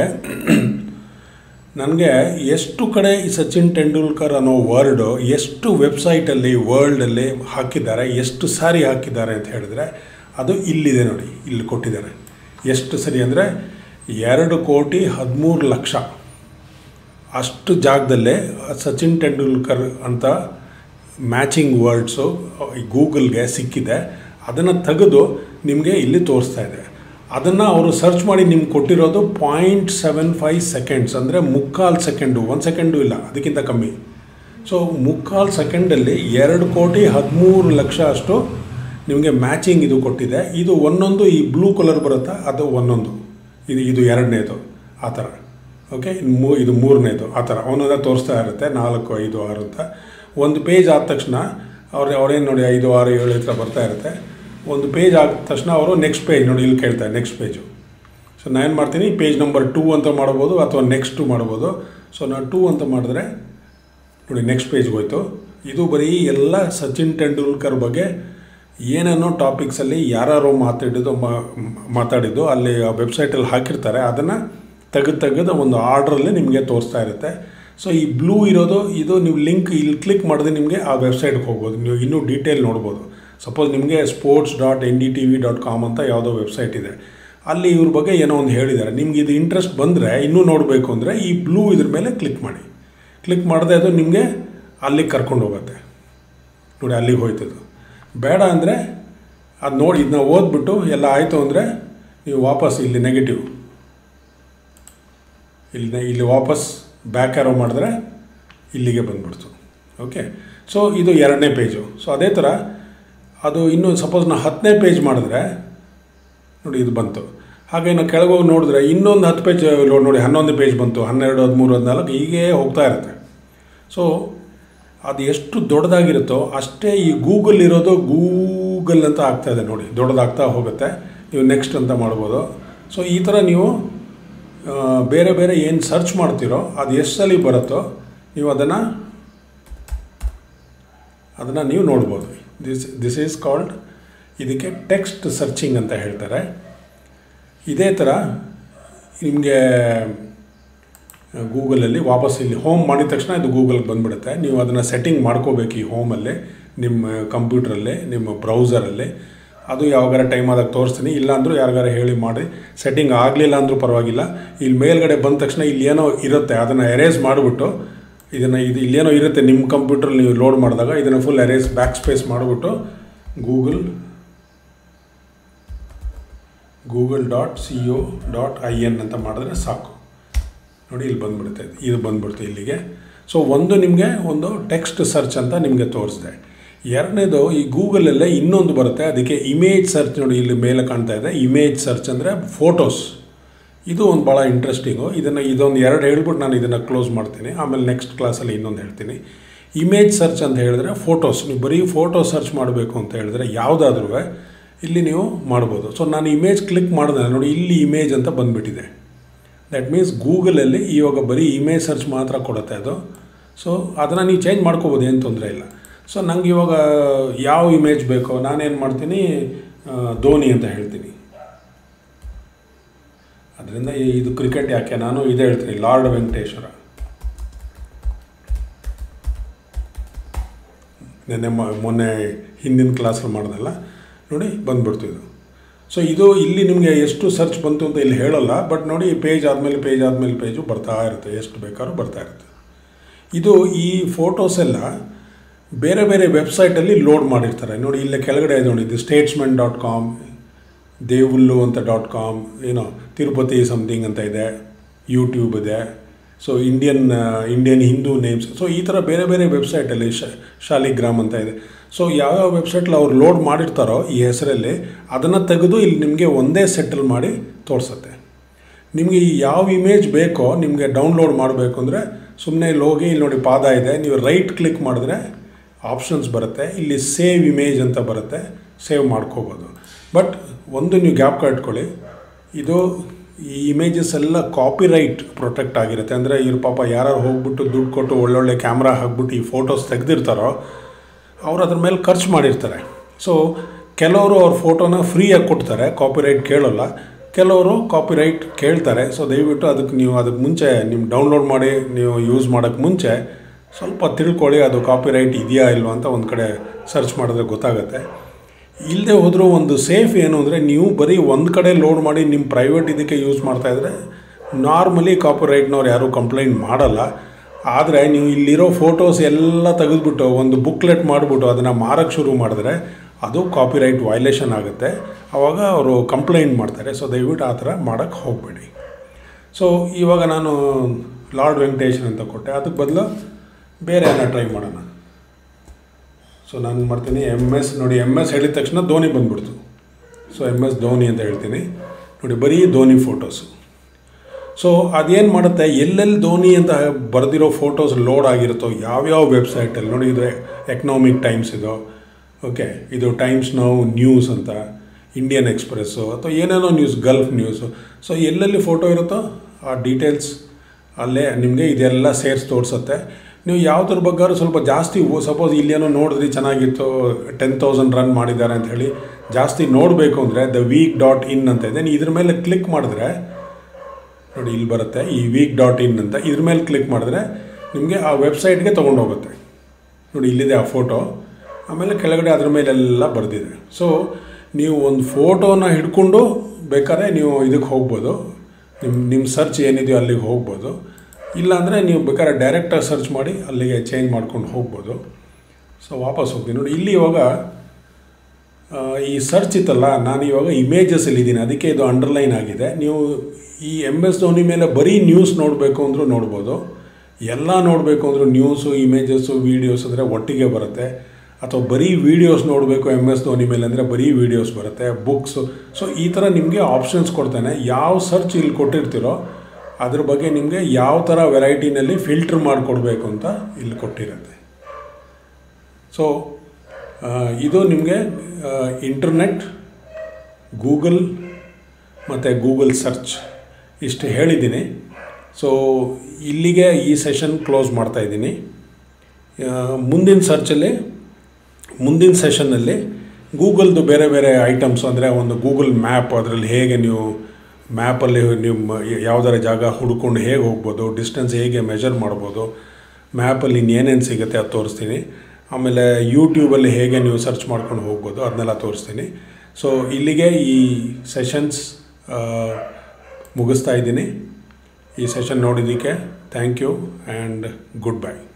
ನನಗೆ ಎಷ್ಟು ಕಡೆ ಈ ಸಚಿನ್ ತೆಂಡೂಲ್ಕರ್ ಅನ್ನೋ ವರ್ಡು ಎಷ್ಟು ವೆಬ್ಸೈಟಲ್ಲಿ ವರ್ಲ್ಡಲ್ಲಿ ಹಾಕಿದ್ದಾರೆ ಎಷ್ಟು ಸಾರಿ ಹಾಕಿದ್ದಾರೆ ಅಂತ ಹೇಳಿದ್ರೆ ಅದು ಇಲ್ಲಿದೆ ನೋಡಿ ಇಲ್ಲಿ ಕೊಟ್ಟಿದ್ದಾರೆ ಎಷ್ಟು ಸರಿ ಅಂದರೆ ಎರಡು ಕೋಟಿ ಹದಿಮೂರು ಲಕ್ಷ ಅಷ್ಟು ಜಾಗದಲ್ಲೇ ಸಚಿನ್ ತೆಂಡೂಲ್ಕರ್ ಅಂತ ಮ್ಯಾಚಿಂಗ್ ವರ್ಡ್ಸು ಗೂಗಲ್ಗೆ ಸಿಕ್ಕಿದೆ ಅದನ್ನು ತೆಗೆದು ನಿಮಗೆ ಇಲ್ಲಿ ತೋರಿಸ್ತಾ ಇದೆ ಅದನ್ನು ಅವರು ಸರ್ಚ್ ಮಾಡಿ ನಿಮ್ಗೆ ಕೊಟ್ಟಿರೋದು ಪಾಯಿಂಟ್ ಸೆವೆನ್ ಫೈವ್ ಸೆಕೆಂಡ್ಸ್ ಅಂದರೆ ಮುಕ್ಕಾಲು ಸೆಕೆಂಡು ಒಂದು ಸೆಕೆಂಡು ಇಲ್ಲ ಅದಕ್ಕಿಂತ ಕಮ್ಮಿ ಸೊ ಮುಕ್ಕಾಲು ಸೆಕೆಂಡಲ್ಲಿ ಎರಡು ಕೋಟಿ ಹದಿಮೂರು ಲಕ್ಷ ಅಷ್ಟು ನಿಮಗೆ ಮ್ಯಾಚಿಂಗ್ ಇದು ಕೊಟ್ಟಿದೆ ಇದು ಒಂದೊಂದು ಈ ಬ್ಲೂ ಕಲರ್ ಬರುತ್ತಾ ಅದು ಒಂದೊಂದು ಇದು ಇದು ಎರಡನೇದು ಆ ಥರ ಓಕೆ ಮೂ ಇದು ಮೂರನೇದು ಆ ಥರ ಒಂದೊಂದೇ ತೋರಿಸ್ತಾ ಇರುತ್ತೆ ನಾಲ್ಕು ಐದು ಆರು ಅಂತ ಒಂದು ಪೇಜ್ ಆದ ತಕ್ಷಣ ಅವ್ರು ಅವ್ರೇನು ನೋಡಿ ಐದು ಆರು ಏಳು ಈ ಥರ ಬರ್ತಾ ಇರುತ್ತೆ ಒಂದು ಪೇಜ್ ಆದ ತಕ್ಷಣ ಅವರು ನೆಕ್ಸ್ಟ್ ಪೇಜ್ ನೋಡಿ ಇಲ್ಲಿ ಕೇಳ್ತಾರೆ ನೆಕ್ಸ್ಟ್ ಪೇಜು ಸೊ ನಾನು ಏನು ಮಾಡ್ತೀನಿ ಪೇಜ್ ನಂಬರ್ ಟೂ ಅಂತ ಮಾಡ್ಬೋದು ಅಥವಾ ನೆಕ್ಸ್ಟ್ ಟು ಮಾಡ್ಬೋದು ಸೊ ನಾನು ಟೂ ಅಂತ ಮಾಡಿದ್ರೆ ನೋಡಿ ನೆಕ್ಸ್ಟ್ ಪೇಜ್ಗೆ ಹೋಯ್ತು ಇದು ಬರೀ ಎಲ್ಲ ಸಚಿನ್ ತೆಂಡೂಲ್ಕರ್ ಬಗ್ಗೆ ಏನೇನೋ ಟಾಪಿಕ್ಸಲ್ಲಿ ಯಾರು ಮಾತಾಡಿದ್ದು ಮಾತಾಡಿದ್ದು ಅಲ್ಲಿ ಆ ವೆಬ್ಸೈಟಲ್ಲಿ ಹಾಕಿರ್ತಾರೆ ಅದನ್ನು ತೆಗೆದು ತೆಗೆದು ಒಂದು ಆರ್ಡ್ರಲ್ಲಿ ನಿಮಗೆ ತೋರಿಸ್ತಾ ಇರುತ್ತೆ ಸೊ ಈ ಬ್ಲೂ ಇರೋದು ಇದು ನೀವು ಲಿಂಕ್ ಇಲ್ಲಿ ಕ್ಲಿಕ್ ಮಾಡಿದ್ರೆ ನಿಮಗೆ ಆ ವೆಬ್ಸೈಟ್ಗೆ ಹೋಗ್ಬೋದು ನೀವು ಇನ್ನೂ ಡೀಟೇಲ್ ನೋಡ್ಬೋದು ಸಪೋಸ್ ನಿಮಗೆ sports dot N D T V dot com ಅಂತ ಯಾವುದೋ ವೆಬ್ಸೈಟ್ ಇದೆ ಅಲ್ಲಿ ಇವ್ರ ಬಗ್ಗೆ ಏನೋ ಒಂದು ಹೇಳಿದ್ದಾರೆ ನಿಮ್ಗೆ ಇದು ಇಂಟ್ರೆಸ್ಟ್ ಬಂದರೆ ಇನ್ನೂ ನೋಡಬೇಕು ಅಂದರೆ ಈ ಬ್ಲೂ ಇದ್ರ ಮೇಲೆ ಕ್ಲಿಕ್ ಮಾಡಿ ಕ್ಲಿಕ್ ಮಾಡದೆ ಅದು ನಿಮಗೆ ಅಲ್ಲಿಗೆ ಕರ್ಕೊಂಡು ಹೋಗುತ್ತೆ ನೋಡಿ ಅಲ್ಲಿಗೆ ಹೋಯ್ತದು ಬೇಡ ಅಂದರೆ ಅದು ನೋಡಿ ಇದನ್ನ ಓದ್ಬಿಟ್ಟು ಎಲ್ಲ ಆಯಿತು ಅಂದರೆ ನೀವು ವಾಪಸ್ ಇಲ್ಲಿ ನೆಗೆಟಿವ್ ಇಲ್ಲಿ ಇಲ್ಲಿ ವಾಪಸ್ ಬ್ಯಾಕ್ ಆರೋ ಮಾಡಿದ್ರೆ ಇಲ್ಲಿಗೆ ಬಂದ್ಬಿಡ್ತು ಓಕೆ ಸೊ ಇದು ಎರಡನೇ ಪೇಜು ಸೊ ಅದೇ ಥರ ಅದು ಇನ್ನೂ ಸಪೋಸ್ ನಾವು ಹತ್ತನೇ ಪೇಜ್ ಮಾಡಿದ್ರೆ ನೋಡಿ ಇದು ಬಂತು ಹಾಗೆ ನಾವು ಕೆಳಗೋಗಿ ನೋಡಿದ್ರೆ ಇನ್ನೊಂದು ಹತ್ತು ಪೇಜ್ ನೋಡಿ ಹನ್ನೊಂದು ಪೇಜ್ ಬಂತು ಹನ್ನೆರಡು ಹದಿಮೂರು ಹದಿನಾಲ್ಕು ಹೀಗೆ ಹೋಗ್ತಾ ಇರುತ್ತೆ ಸೊ ಅದು ಎಷ್ಟು ದೊಡ್ಡದಾಗಿರುತ್ತೋ ಅಷ್ಟೇ ಈ ಗೂಗಲ್ ಇರೋದು ಗೂಗಲ್ ಅಂತ ಆಗ್ತಾ ಇದೆ ನೋಡಿ ದೊಡ್ಡದಾಗ್ತಾ ಹೋಗುತ್ತೆ ನೀವು ನೆಕ್ಸ್ಟ್ ಅಂತ ಮಾಡ್ಬೋದು ಸೊ ಈ ಥರ ನೀವು ಆ, ಬೇರೆ ಬೇರೆ ಏನು ಸರ್ಚ್ ಮಾಡ್ತೀರೋ ಅದು ಎಷ್ಟು ಸಲ ಬರುತ್ತೋ ನೀವು ಅದನ್ನು ಅದನ್ನು ನೀವು ನೋಡ್ಬೋದು ದಿಸ್ ದಿಸ್ ಈಸ್ ಕಾಲ್ಡ್ ಇದಕ್ಕೆ ಟೆಕ್ಸ್ಟ್ ಸರ್ಚಿಂಗ್ ಅಂತ ಹೇಳ್ತಾರೆ ಇದೇ ಥರ ನಿಮಗೆ ಗೂಗಲಲ್ಲಿ ವಾಪಸ್ ಇಲ್ಲಿ ಹೋಮ್ ಮಾಡಿದ ತಕ್ಷಣ ಇದು ಗೂಗಲ್ಗೆ ಬಂದ್ಬಿಡುತ್ತೆ ನೀವು ಅದನ್ನು ಸೆಟ್ಟಿಂಗ್ ಮಾಡ್ಕೋಬೇಕು ಈ ಹೋಮಲ್ಲಿ ನಿಮ್ಮ ಕಂಪ್ಯೂಟ್ರಲ್ಲಿ ನಿಮ್ಮ ಬ್ರೌಸರಲ್ಲಿ ಅದು ಯಾವಾಗಾರ ಟೈಮ್ ಆದಾಗ ತೋರಿಸ್ತೀನಿ ಇಲ್ಲಾಂದ್ರೂ ಯಾರಿಗಾರ ಹೇಳಿ ಮಾಡಿ ಸೆಟ್ಟಿಂಗ್ ಆಗಲಿಲ್ಲ ಅಂದರೂ ಪರವಾಗಿಲ್ಲ ಇಲ್ಲಿ ಮೇಲ್ಗಡೆ ಬಂದ ತಕ್ಷಣ ಇಲ್ಲಿ ಏನೋ ಇರುತ್ತೆ ಅದನ್ನು ಎರೇಸ್ ಮಾಡಿಬಿಟ್ಟು ಇದನ್ನು ಇದು ಇಲ್ಲೇನೋ ಇರುತ್ತೆ ನಿಮ್ಮ ಕಂಪ್ಯೂಟ್ರಲ್ಲಿ ನೀವು ಲೋಡ್ ಮಾಡಿದಾಗ ಇದನ್ನು ಫುಲ್ ಎರೇಸ್ ಬ್ಯಾಕ್ ಸ್ಪೇಸ್ ಮಾಡಿಬಿಟ್ಟು Google Google dot C O dot I N ಅಂತ ಮಾಡಿದ್ರೆ ಸಾಕು ನೋಡಿ ಇಲ್ಲಿ ಬಂದ್ಬಿಡುತ್ತೆ ಇದು. ಇದು ಬಂದ್ಬಿಡ್ತು ಇಲ್ಲಿಗೆ ಸೊ ಒಂದು ನಿಮಗೆ ಒಂದು ಟೆಕ್ಸ್ಟ್ ಸರ್ಚ್ ಅಂತ ನಿಮಗೆ ತೋರಿಸಿದೆ ಎರಡನೇದು ಈ ಗೂಗಲಲ್ಲೇ ಇನ್ನೊಂದು ಬರುತ್ತೆ ಅದಕ್ಕೆ ಇಮೇಜ್ ಸರ್ಚ್ ನೋಡಿ ಇಲ್ಲಿ ಮೇಲೆ ಕಾಣ್ತಾ ಇದೆ ಇಮೇಜ್ ಸರ್ಚ್ ಅಂದರೆ ಫೋಟೋಸ್ ಇದು ಒಂದು ಭಾಳ ಇಂಟ್ರೆಸ್ಟಿಂಗು ಇದನ್ನು ಇದೊಂದು ಎರಡು ಹೇಳ್ಬಿಟ್ಟು ನಾನು ಇದನ್ನು ಕ್ಲೋಸ್ ಮಾಡ್ತೀನಿ ಆಮೇಲೆ ನೆಕ್ಸ್ಟ್ ಕ್ಲಾಸಲ್ಲಿ ಇನ್ನೊಂದು ಹೇಳ್ತೀನಿ ಇಮೇಜ್ ಸರ್ಚ್ ಅಂತ ಹೇಳಿದ್ರೆ ಫೋಟೋಸ್ ನೀವು ಬರೀ ಫೋಟೋ ಸರ್ಚ್ ಮಾಡಬೇಕು ಅಂತ ಹೇಳಿದ್ರೆ ಯಾವುದಾದ್ರೂ ಇಲ್ಲಿ ನೀವು ಮಾಡ್ಬೋದು ಸೊ ನಾನು ಇಮೇಜ್ ಕ್ಲಿಕ್ ಮಾಡಿದೆ ನೋಡಿ ಇಲ್ಲಿ ಇಮೇಜ್ ಅಂತ ಬಂದುಬಿಟ್ಟಿದೆ ದ್ಯಾಟ್ ಮೀನ್ಸ್ ಗೂಗಲಲ್ಲಿ ಇವಾಗ ಬರೀ ಇಮೇಜ್ ಸರ್ಚ್ ಮಾತ್ರ ಕೊಡುತ್ತೆ ಅದು ಸೊ ಅದನ್ನು ನೀವು ಚೇಂಜ್ ಮಾಡ್ಕೋಬೋದು ಏನು ತೊಂದರೆ ಇಲ್ಲ ಸೊ ನಂಗೆ ಇವಾಗ ಯಾವ ಇಮೇಜ್ ಬೇಕೋ ನಾನೇನು ಮಾಡ್ತೀನಿ ಆ, ಧೋನಿ ಅಂತ ಹೇಳ್ತೀನಿ ಅದರಿಂದ ಇದು ಕ್ರಿಕೆಟ್ ಯಾಕೆ ನಾನು ಇದೇ ಹೇಳ್ತೀನಿ ಲಾರ್ಡ್ ವೆಂಕಟೇಶ್ವರ ನೆನ್ನೆ ಮ- ಮೊನ್ನೆ ಹಿಂದಿನ ಕ್ಲಾಸಲ್ಲಿ ಮಾಡ್ದಲ್ಲ ನೋಡಿ ಬಂದ್ಬಿಡ್ತು ಇದು ಸೊ ಇದು ಇಲ್ಲಿ ನಿಮಗೆ ಎಷ್ಟು ಸರ್ಚ್ ಬಂತು ಅಂತ ಇಲ್ಲಿ ಹೇಳಲ್ಲ ಬಟ್ ನೋಡಿ ಪೇಜ್ ಆದಮೇಲೆ ಪೇಜ್ ಆದಮೇಲೆ ಪೇಜು ಬರ್ತಾ ಇರುತ್ತೆ ಎಷ್ಟು ಬೇಕಾದ್ರೂ ಬರ್ತಾ ಇರುತ್ತೆ ಇದು ಈ ಫೋಟೋಸ್ ಎಲ್ಲ ಬೇರೆ ಬೇರೆ ವೆಬ್ಸೈಟಲ್ಲಿ ಲೋಡ್ ಮಾಡಿರ್ತಾರೆ ನೋಡಿ ಇಲ್ಲೇ ಕೆಳಗಡೆ ಇದೆ ನೋಡಿ ಇದು ಸ್ಟೇಟ್ಸ್ಮೆಂಟ್ ಡಾಟ್ ಕಾಮ್ ದೇವುಲ್ಲು ಅಂತ ಡಾಟ್ ಕಾಮ್ ಏನೋ ತಿರುಪತಿ ಸಮಥಿಂಗ್ ಅಂತ ಇದೆ ಯೂಟ್ಯೂಬ್ ಇದೆ so Indian Indian Hindu names so ಈ ಥರ ಬೇರೆ ಬೇರೆ ವೆಬ್ಸೈಟಲ್ಲಿ ಶ ಶಾಲಿಗ್ರಾಮ್ ಅಂತ ಇದೆ ಸೊ ಯಾವ್ಯಾವ ವೆಬ್ಸೈಟ್ಲಿ ಅವ್ರು ಲೋಡ್ ಮಾಡಿರ್ತಾರೋ ಈ ಹೆಸರಲ್ಲಿ ಅದನ್ನು ತೆಗೆದು ಇಲ್ಲಿ ನಿಮಗೆ ಒಂದೇ ಸೆಟಲ್ ಮಾಡಿ ತೋರಿಸುತ್ತೆ ನಿಮಗೆ ಈ ಯಾವ ಇಮೇಜ್ ಬೇಕೋ ನಿಮಗೆ ಡೌನ್ಲೋಡ್ ಮಾಡಬೇಕು ಅಂದರೆ ಸುಮ್ಮನೆ ಇಲ್ಲಿ ಹೋಗಿ ಇಲ್ಲಿ ನೋಡಿ ಪಾದ ಇದೆ ನೀವು ರೈಟ್ ಕ್ಲಿಕ್ ಮಾಡಿದ್ರೆ ಆಪ್ಷನ್ಸ್ ಬರುತ್ತೆ ಇಲ್ಲಿ ಸೇವ್ ಇಮೇಜ್ ಅಂತ ಬರುತ್ತೆ ಸೇವ್ ಮಾಡ್ಕೋಬೋದು ಬಟ್ ಒಂದು ನೀವು ಗ್ಯಾಪ್ ಇಟ್ಕೊಳ್ಳಿ ಇದು ಈ ಇಮೇಜಸ್ ಎಲ್ಲ ಕಾಪಿರೈಟ್ ಪ್ರೊಟೆಕ್ಟ್ ಆಗಿರುತ್ತೆ ಅಂದರೆ ಇವ್ರ ಪಾಪ ಯಾರು ಹೋಗ್ಬಿಟ್ಟು ದುಡ್ಡು ಕೊಟ್ಟು ಒಳ್ಳೊಳ್ಳೆ ಕ್ಯಾಮ್ರಾ ಹಾಕ್ಬಿಟ್ಟು ಈ ಫೋಟೋಸ್ ತೆಗೆದಿರ್ತಾರೋ ಅವ್ರು ಅದ್ರ ಮೇಲೆ ಖರ್ಚು ಮಾಡಿರ್ತಾರೆ ಸೊ ಕೆಲವರು ಅವ್ರ ಫೋಟೋನ ಫ್ರೀಯಾಗಿ ಕೊಡ್ತಾರೆ ಕಾಪಿರೈಟ್ ಕೇಳೋಲ್ಲ ಕೆಲವರು ಕಾಪಿರೈಟ್ ಕೇಳ್ತಾರೆ ಸೊ ದಯವಿಟ್ಟು ಅದಕ್ಕೆ ನೀವು ಅದಕ್ಕೆ ಮುಂಚೆ ನೀವು ಡೌನ್ಲೋಡ್ ಮಾಡಿ ನೀವು ಯೂಸ್ ಮಾಡೋಕ್ಕೆ ಮುಂಚೆ ಸ್ವಲ್ಪ ತಿಳ್ಕೊಳ್ಳಿ ಅದು ಕಾಪಿರೈಟ್ ಇದೆಯಾ ಇಲ್ವಾ ಅಂತ ಒಂದು ಕಡೆ ಸರ್ಚ್ ಮಾಡಿದ್ರೆ ಗೊತ್ತಾಗುತ್ತೆ ಇಲ್ಲದೆ ಹೋದರೂ ಒಂದು ಸೇಫ್ ಏನು ಅಂದರೆ ನೀವು ಬರೀ ಒಂದು ಕಡೆ ಲೋಡ್ ಮಾಡಿ ನಿಮ್ಮ ಪ್ರೈವೇಟ್ ಇದಕ್ಕೆ ಯೂಸ್ ಮಾಡ್ತಾಯಿದ್ರೆ ನಾರ್ಮಲಿ ಕಾಪಿರೈಟ್ನವ್ರು ಯಾರೂ ಕಂಪ್ಲೇಂಟ್ ಮಾಡಲ್ಲ ಆದರೆ ನೀವು ಇಲ್ಲಿರೋ ಫೋಟೋಸ್ ಎಲ್ಲ ತೆಗೆದುಬಿಟ್ಟು ಒಂದು ಬುಕ್ಲೆಟ್ ಮಾಡಿಬಿಟ್ಟು ಅದನ್ನು ಮಾರಕ್ಕೆ ಶುರು ಮಾಡಿದ್ರೆ ಅದು ಕಾಪಿರೈಟ್ ವೈಲೇಷನ್ ಆಗುತ್ತೆ ಆವಾಗ ಅವರು ಕಂಪ್ಲೇಂಟ್ ಮಾಡ್ತಾರೆ ಸೊ ದಯವಿಟ್ಟು ಆ ಥರ ಮಾಡೋಕ್ಕೆ ಹೋಗಬೇಡಿ ಸೊ ಇವಾಗ ನಾನು ಲಾರ್ಡ್ ವೆಂಕಟೇಶನ್ ಅಂತ ಕೊಟ್ಟೆ ಅದಕ್ಕೆ ಬದಲು ಬೇರೆ ಏನೋ ಟ್ರೈ ಮಾಡೋಣ ಸೊ ನಾನು ಮಾಡ್ತೀನಿ ಎಮ್ ಎಸ್ ನೋಡಿ ಎಮ್ ಎಸ್ ಹೇಳಿದ ತಕ್ಷಣ ಧೋನಿ ಬಂದ್ಬಿಡ್ತು ಸೊ ಎಮ್ ಎಸ್ ಧೋನಿ ಅಂತ ಹೇಳ್ತೀನಿ ನೋಡಿ ಬರೀ ಧೋನಿ ಫೋಟೋಸು ಸೊ ಅದೇನು ಮಾಡುತ್ತೆ ಎಲ್ಲೆಲ್ಲಿ ಧೋನಿ ಅಂತ ಬರೆದಿರೋ ಫೋಟೋಸ್ ಲೋಡ್ ಆಗಿರುತ್ತೋ ಯಾವ್ಯಾವ ವೆಬ್ಸೈಟಲ್ಲಿ ನೋಡಿ ಇದು ಎಕನಾಮಿಕ್ ಟೈಮ್ಸ್ ಇದು ಓಕೆ ಇದು ಟೈಮ್ಸ್ ನೌ ನ್ಯೂಸ್ ಅಂತ ಇಂಡಿಯನ್ ಎಕ್ಸ್ಪ್ರೆಸ್ಸು ಅಥವಾ ಏನೇನೋ ನ್ಯೂಸ್ ಗಲ್ಫ್ ನ್ಯೂಸು ಸೊ ಎಲ್ಲೆಲ್ಲಿ ಫೋಟೋ ಇರುತ್ತೋ ಆ ಡೀಟೇಲ್ಸ್ ಅಲ್ಲೇ ನಿಮಗೆ ಇದೆಲ್ಲ ಸೇರಿಸಿ ತೋರಿಸುತ್ತೆ ನೀವು ಯಾವುದ್ರ ಬಗ್ಗಾರು ಸ್ವಲ್ಪ ಜಾಸ್ತಿ ಸಪೋಸ್ ಇಲ್ಲೇನೋ ನೋಡಿದ್ರಿ ಚೆನ್ನಾಗಿತ್ತು ಟೆನ್ ತೌಸಂಡ್ ರನ್ ಮಾಡಿದ್ದಾರೆ ಅಂತ ಹೇಳಿ ಜಾಸ್ತಿ ನೋಡಬೇಕು ಅಂದರೆ ದ ವೀಕ್ ಡಾಟ್ ಇನ್ ಅಂತ ಇದೆ ನೀವು ಇದ್ರ ಮೇಲೆ ಕ್ಲಿಕ್ ಮಾಡಿದ್ರೆ ನೋಡಿ ಇಲ್ಲಿ ಬರುತ್ತೆ ಈ ವೀಕ್ ಡಾಟ್ ಇನ್ ಅಂತ ಇದ್ರ ಮೇಲೆ ಕ್ಲಿಕ್ ಮಾಡಿದ್ರೆ ನಿಮಗೆ ಆ ವೆಬ್ಸೈಟ್ಗೆ ತೊಗೊಂಡೋಗುತ್ತೆ ನೋಡಿ ಇಲ್ಲಿದೆ ಆ ಫೋಟೋ ಆಮೇಲೆ ಕೆಳಗಡೆ ಅದ್ರ ಮೇಲೆಲ್ಲ ಬರೆದಿದೆ ಸೊ ನೀವು ಒಂದು ಫೋಟೋನ ಹಿಡ್ಕೊಂಡು ಬೇಕಾದ್ರೆ ನೀವು ಇದಕ್ಕೆ ಹೋಗ್ಬೋದು ನಿಮ್ಮ ನಿಮ್ಮ ಸರ್ಚ್ ಏನಿದೆಯೋ ಅಲ್ಲಿಗೆ ಹೋಗ್ಬೋದು ಇಲ್ಲಾಂದರೆ ನೀವು ಬೇಕಾದ್ರೆ ಡೈರೆಕ್ಟಾಗಿ ಸರ್ಚ್ ಮಾಡಿ ಅಲ್ಲಿಗೆ ಚೇಂಜ್ ಮಾಡ್ಕೊಂಡು ಹೋಗ್ಬೋದು ಸೊ ವಾಪಸ್ ಹೋಗ್ತೀನಿ ನೋಡಿ ಇಲ್ಲಿ ಇವಾಗ ಆ, ಈ ಸರ್ಚ್ ಇತ್ತಲ್ಲ ನಾನು ಇವಾಗ ಇಮೇಜಸಲ್ಲಿ ಇದ್ದೀನಿ ಅದಕ್ಕೆ ಇದು ಅಂಡರ್ಲೈನ್ ಆಗಿದೆ ನೀವು ಈ ಎಮ್ ಎಸ್ ಧೋನಿ ಮೇಲೆ ಬರೀ ನ್ಯೂಸ್ ನೋಡಬೇಕು ಅಂದರೂ ನೋಡ್ಬೋದು ಎಲ್ಲ ನೋಡಬೇಕು ಅಂದರೂ ನ್ಯೂಸು ಇಮೇಜಸ್ಸು ವೀಡಿಯೋಸ್ ಅಂದರೆ ಒಟ್ಟಿಗೆ ಬರುತ್ತೆ ಅಥವಾ ಬರೀ ವೀಡಿಯೋಸ್ ನೋಡಬೇಕು ಎಮ್ ಎಸ್ ಧೋನಿ ಮೇಲೆ ಅಂದರೆ ಬರೀ ವೀಡಿಯೋಸ್ ಬರುತ್ತೆ ಬುಕ್ಸು ಸೊ ಈ ಥರ ನಿಮಗೆ ಆಪ್ಷನ್ಸ್ ಕೊಡ್ತಾನೆ ಯಾವ ಸರ್ಚ್ ಇಲ್ಲಿ ಕೊಟ್ಟಿರ್ತೀರೋ ಅದ್ರ ಬಗ್ಗೆ ನಿಮಗೆ ಯಾವ ಥರ ವೆರೈಟಿನಲ್ಲಿ ಫಿಲ್ಟ್ರ್ ಮಾಡಿಕೊಡ್ಬೇಕು ಅಂತ ಇಲ್ಲಿ ಕೊಟ್ಟಿರುತ್ತೆ ಸೊ ಆ, ಇದು ನಿಮಗೆ ಇಂಟರ್ನೆಟ್ ಗೂಗಲ್ ಮತ್ತು ಗೂಗಲ್ ಸರ್ಚ್ ಇಷ್ಟು ಹೇಳಿದ್ದೀನಿ ಸೊ ಇಲ್ಲಿಗೆ ಈ ಸೆಷನ್ ಕ್ಲೋಸ್ ಮಾಡ್ತಾಯಿದ್ದೀನಿ ಮುಂದಿನ ಸರ್ಚಲ್ಲಿ ಮುಂದಿನ ಸೆಷನ್ನಲ್ಲಿ ಗೂಗಲ್ದು ಬೇರೆ ಬೇರೆ ಐಟಮ್ಸ್ ಅಂದರೆ ಒಂದು ಗೂಗಲ್ ಮ್ಯಾಪ್ ಅದರಲ್ಲಿ ಹೇಗೆ ನೀವು ಮ್ಯಾಪಲ್ಲಿ ನಿಮ್ಮ ಯಾವುದರ ಜಾಗ ಹುಡ್ಕೊಂಡು ಹೇಗೆ ಹೋಗ್ಬೋದು ಡಿಸ್ಟೆನ್ಸ್ ಹೇಗೆ ಮೆಜರ್ ಮಾಡ್ಬೋದು ಮ್ಯಾಪಲ್ಲಿ ಇನ್ನೇನೇನು ಸಿಗುತ್ತೆ ಅದು ತೋರಿಸ್ತೀನಿ ಆಮೇಲೆ ಯೂಟ್ಯೂಬಲ್ಲಿ ಹೇಗೆ ನೀವು ಸರ್ಚ್ ಮಾಡ್ಕೊಂಡು ಹೋಗ್ಬೋದು ಅದನ್ನೆಲ್ಲ ತೋರಿಸ್ತೀನಿ ಸೊ ಇಲ್ಲಿಗೆ ಈ ಸೆಷನ್ಸ್ ಮುಗಿಸ್ತಾ ಇದ್ದೀನಿ ಈ ಸೆಷನ್ ನೋಡಿದ್ದಕ್ಕೆ thank you and good by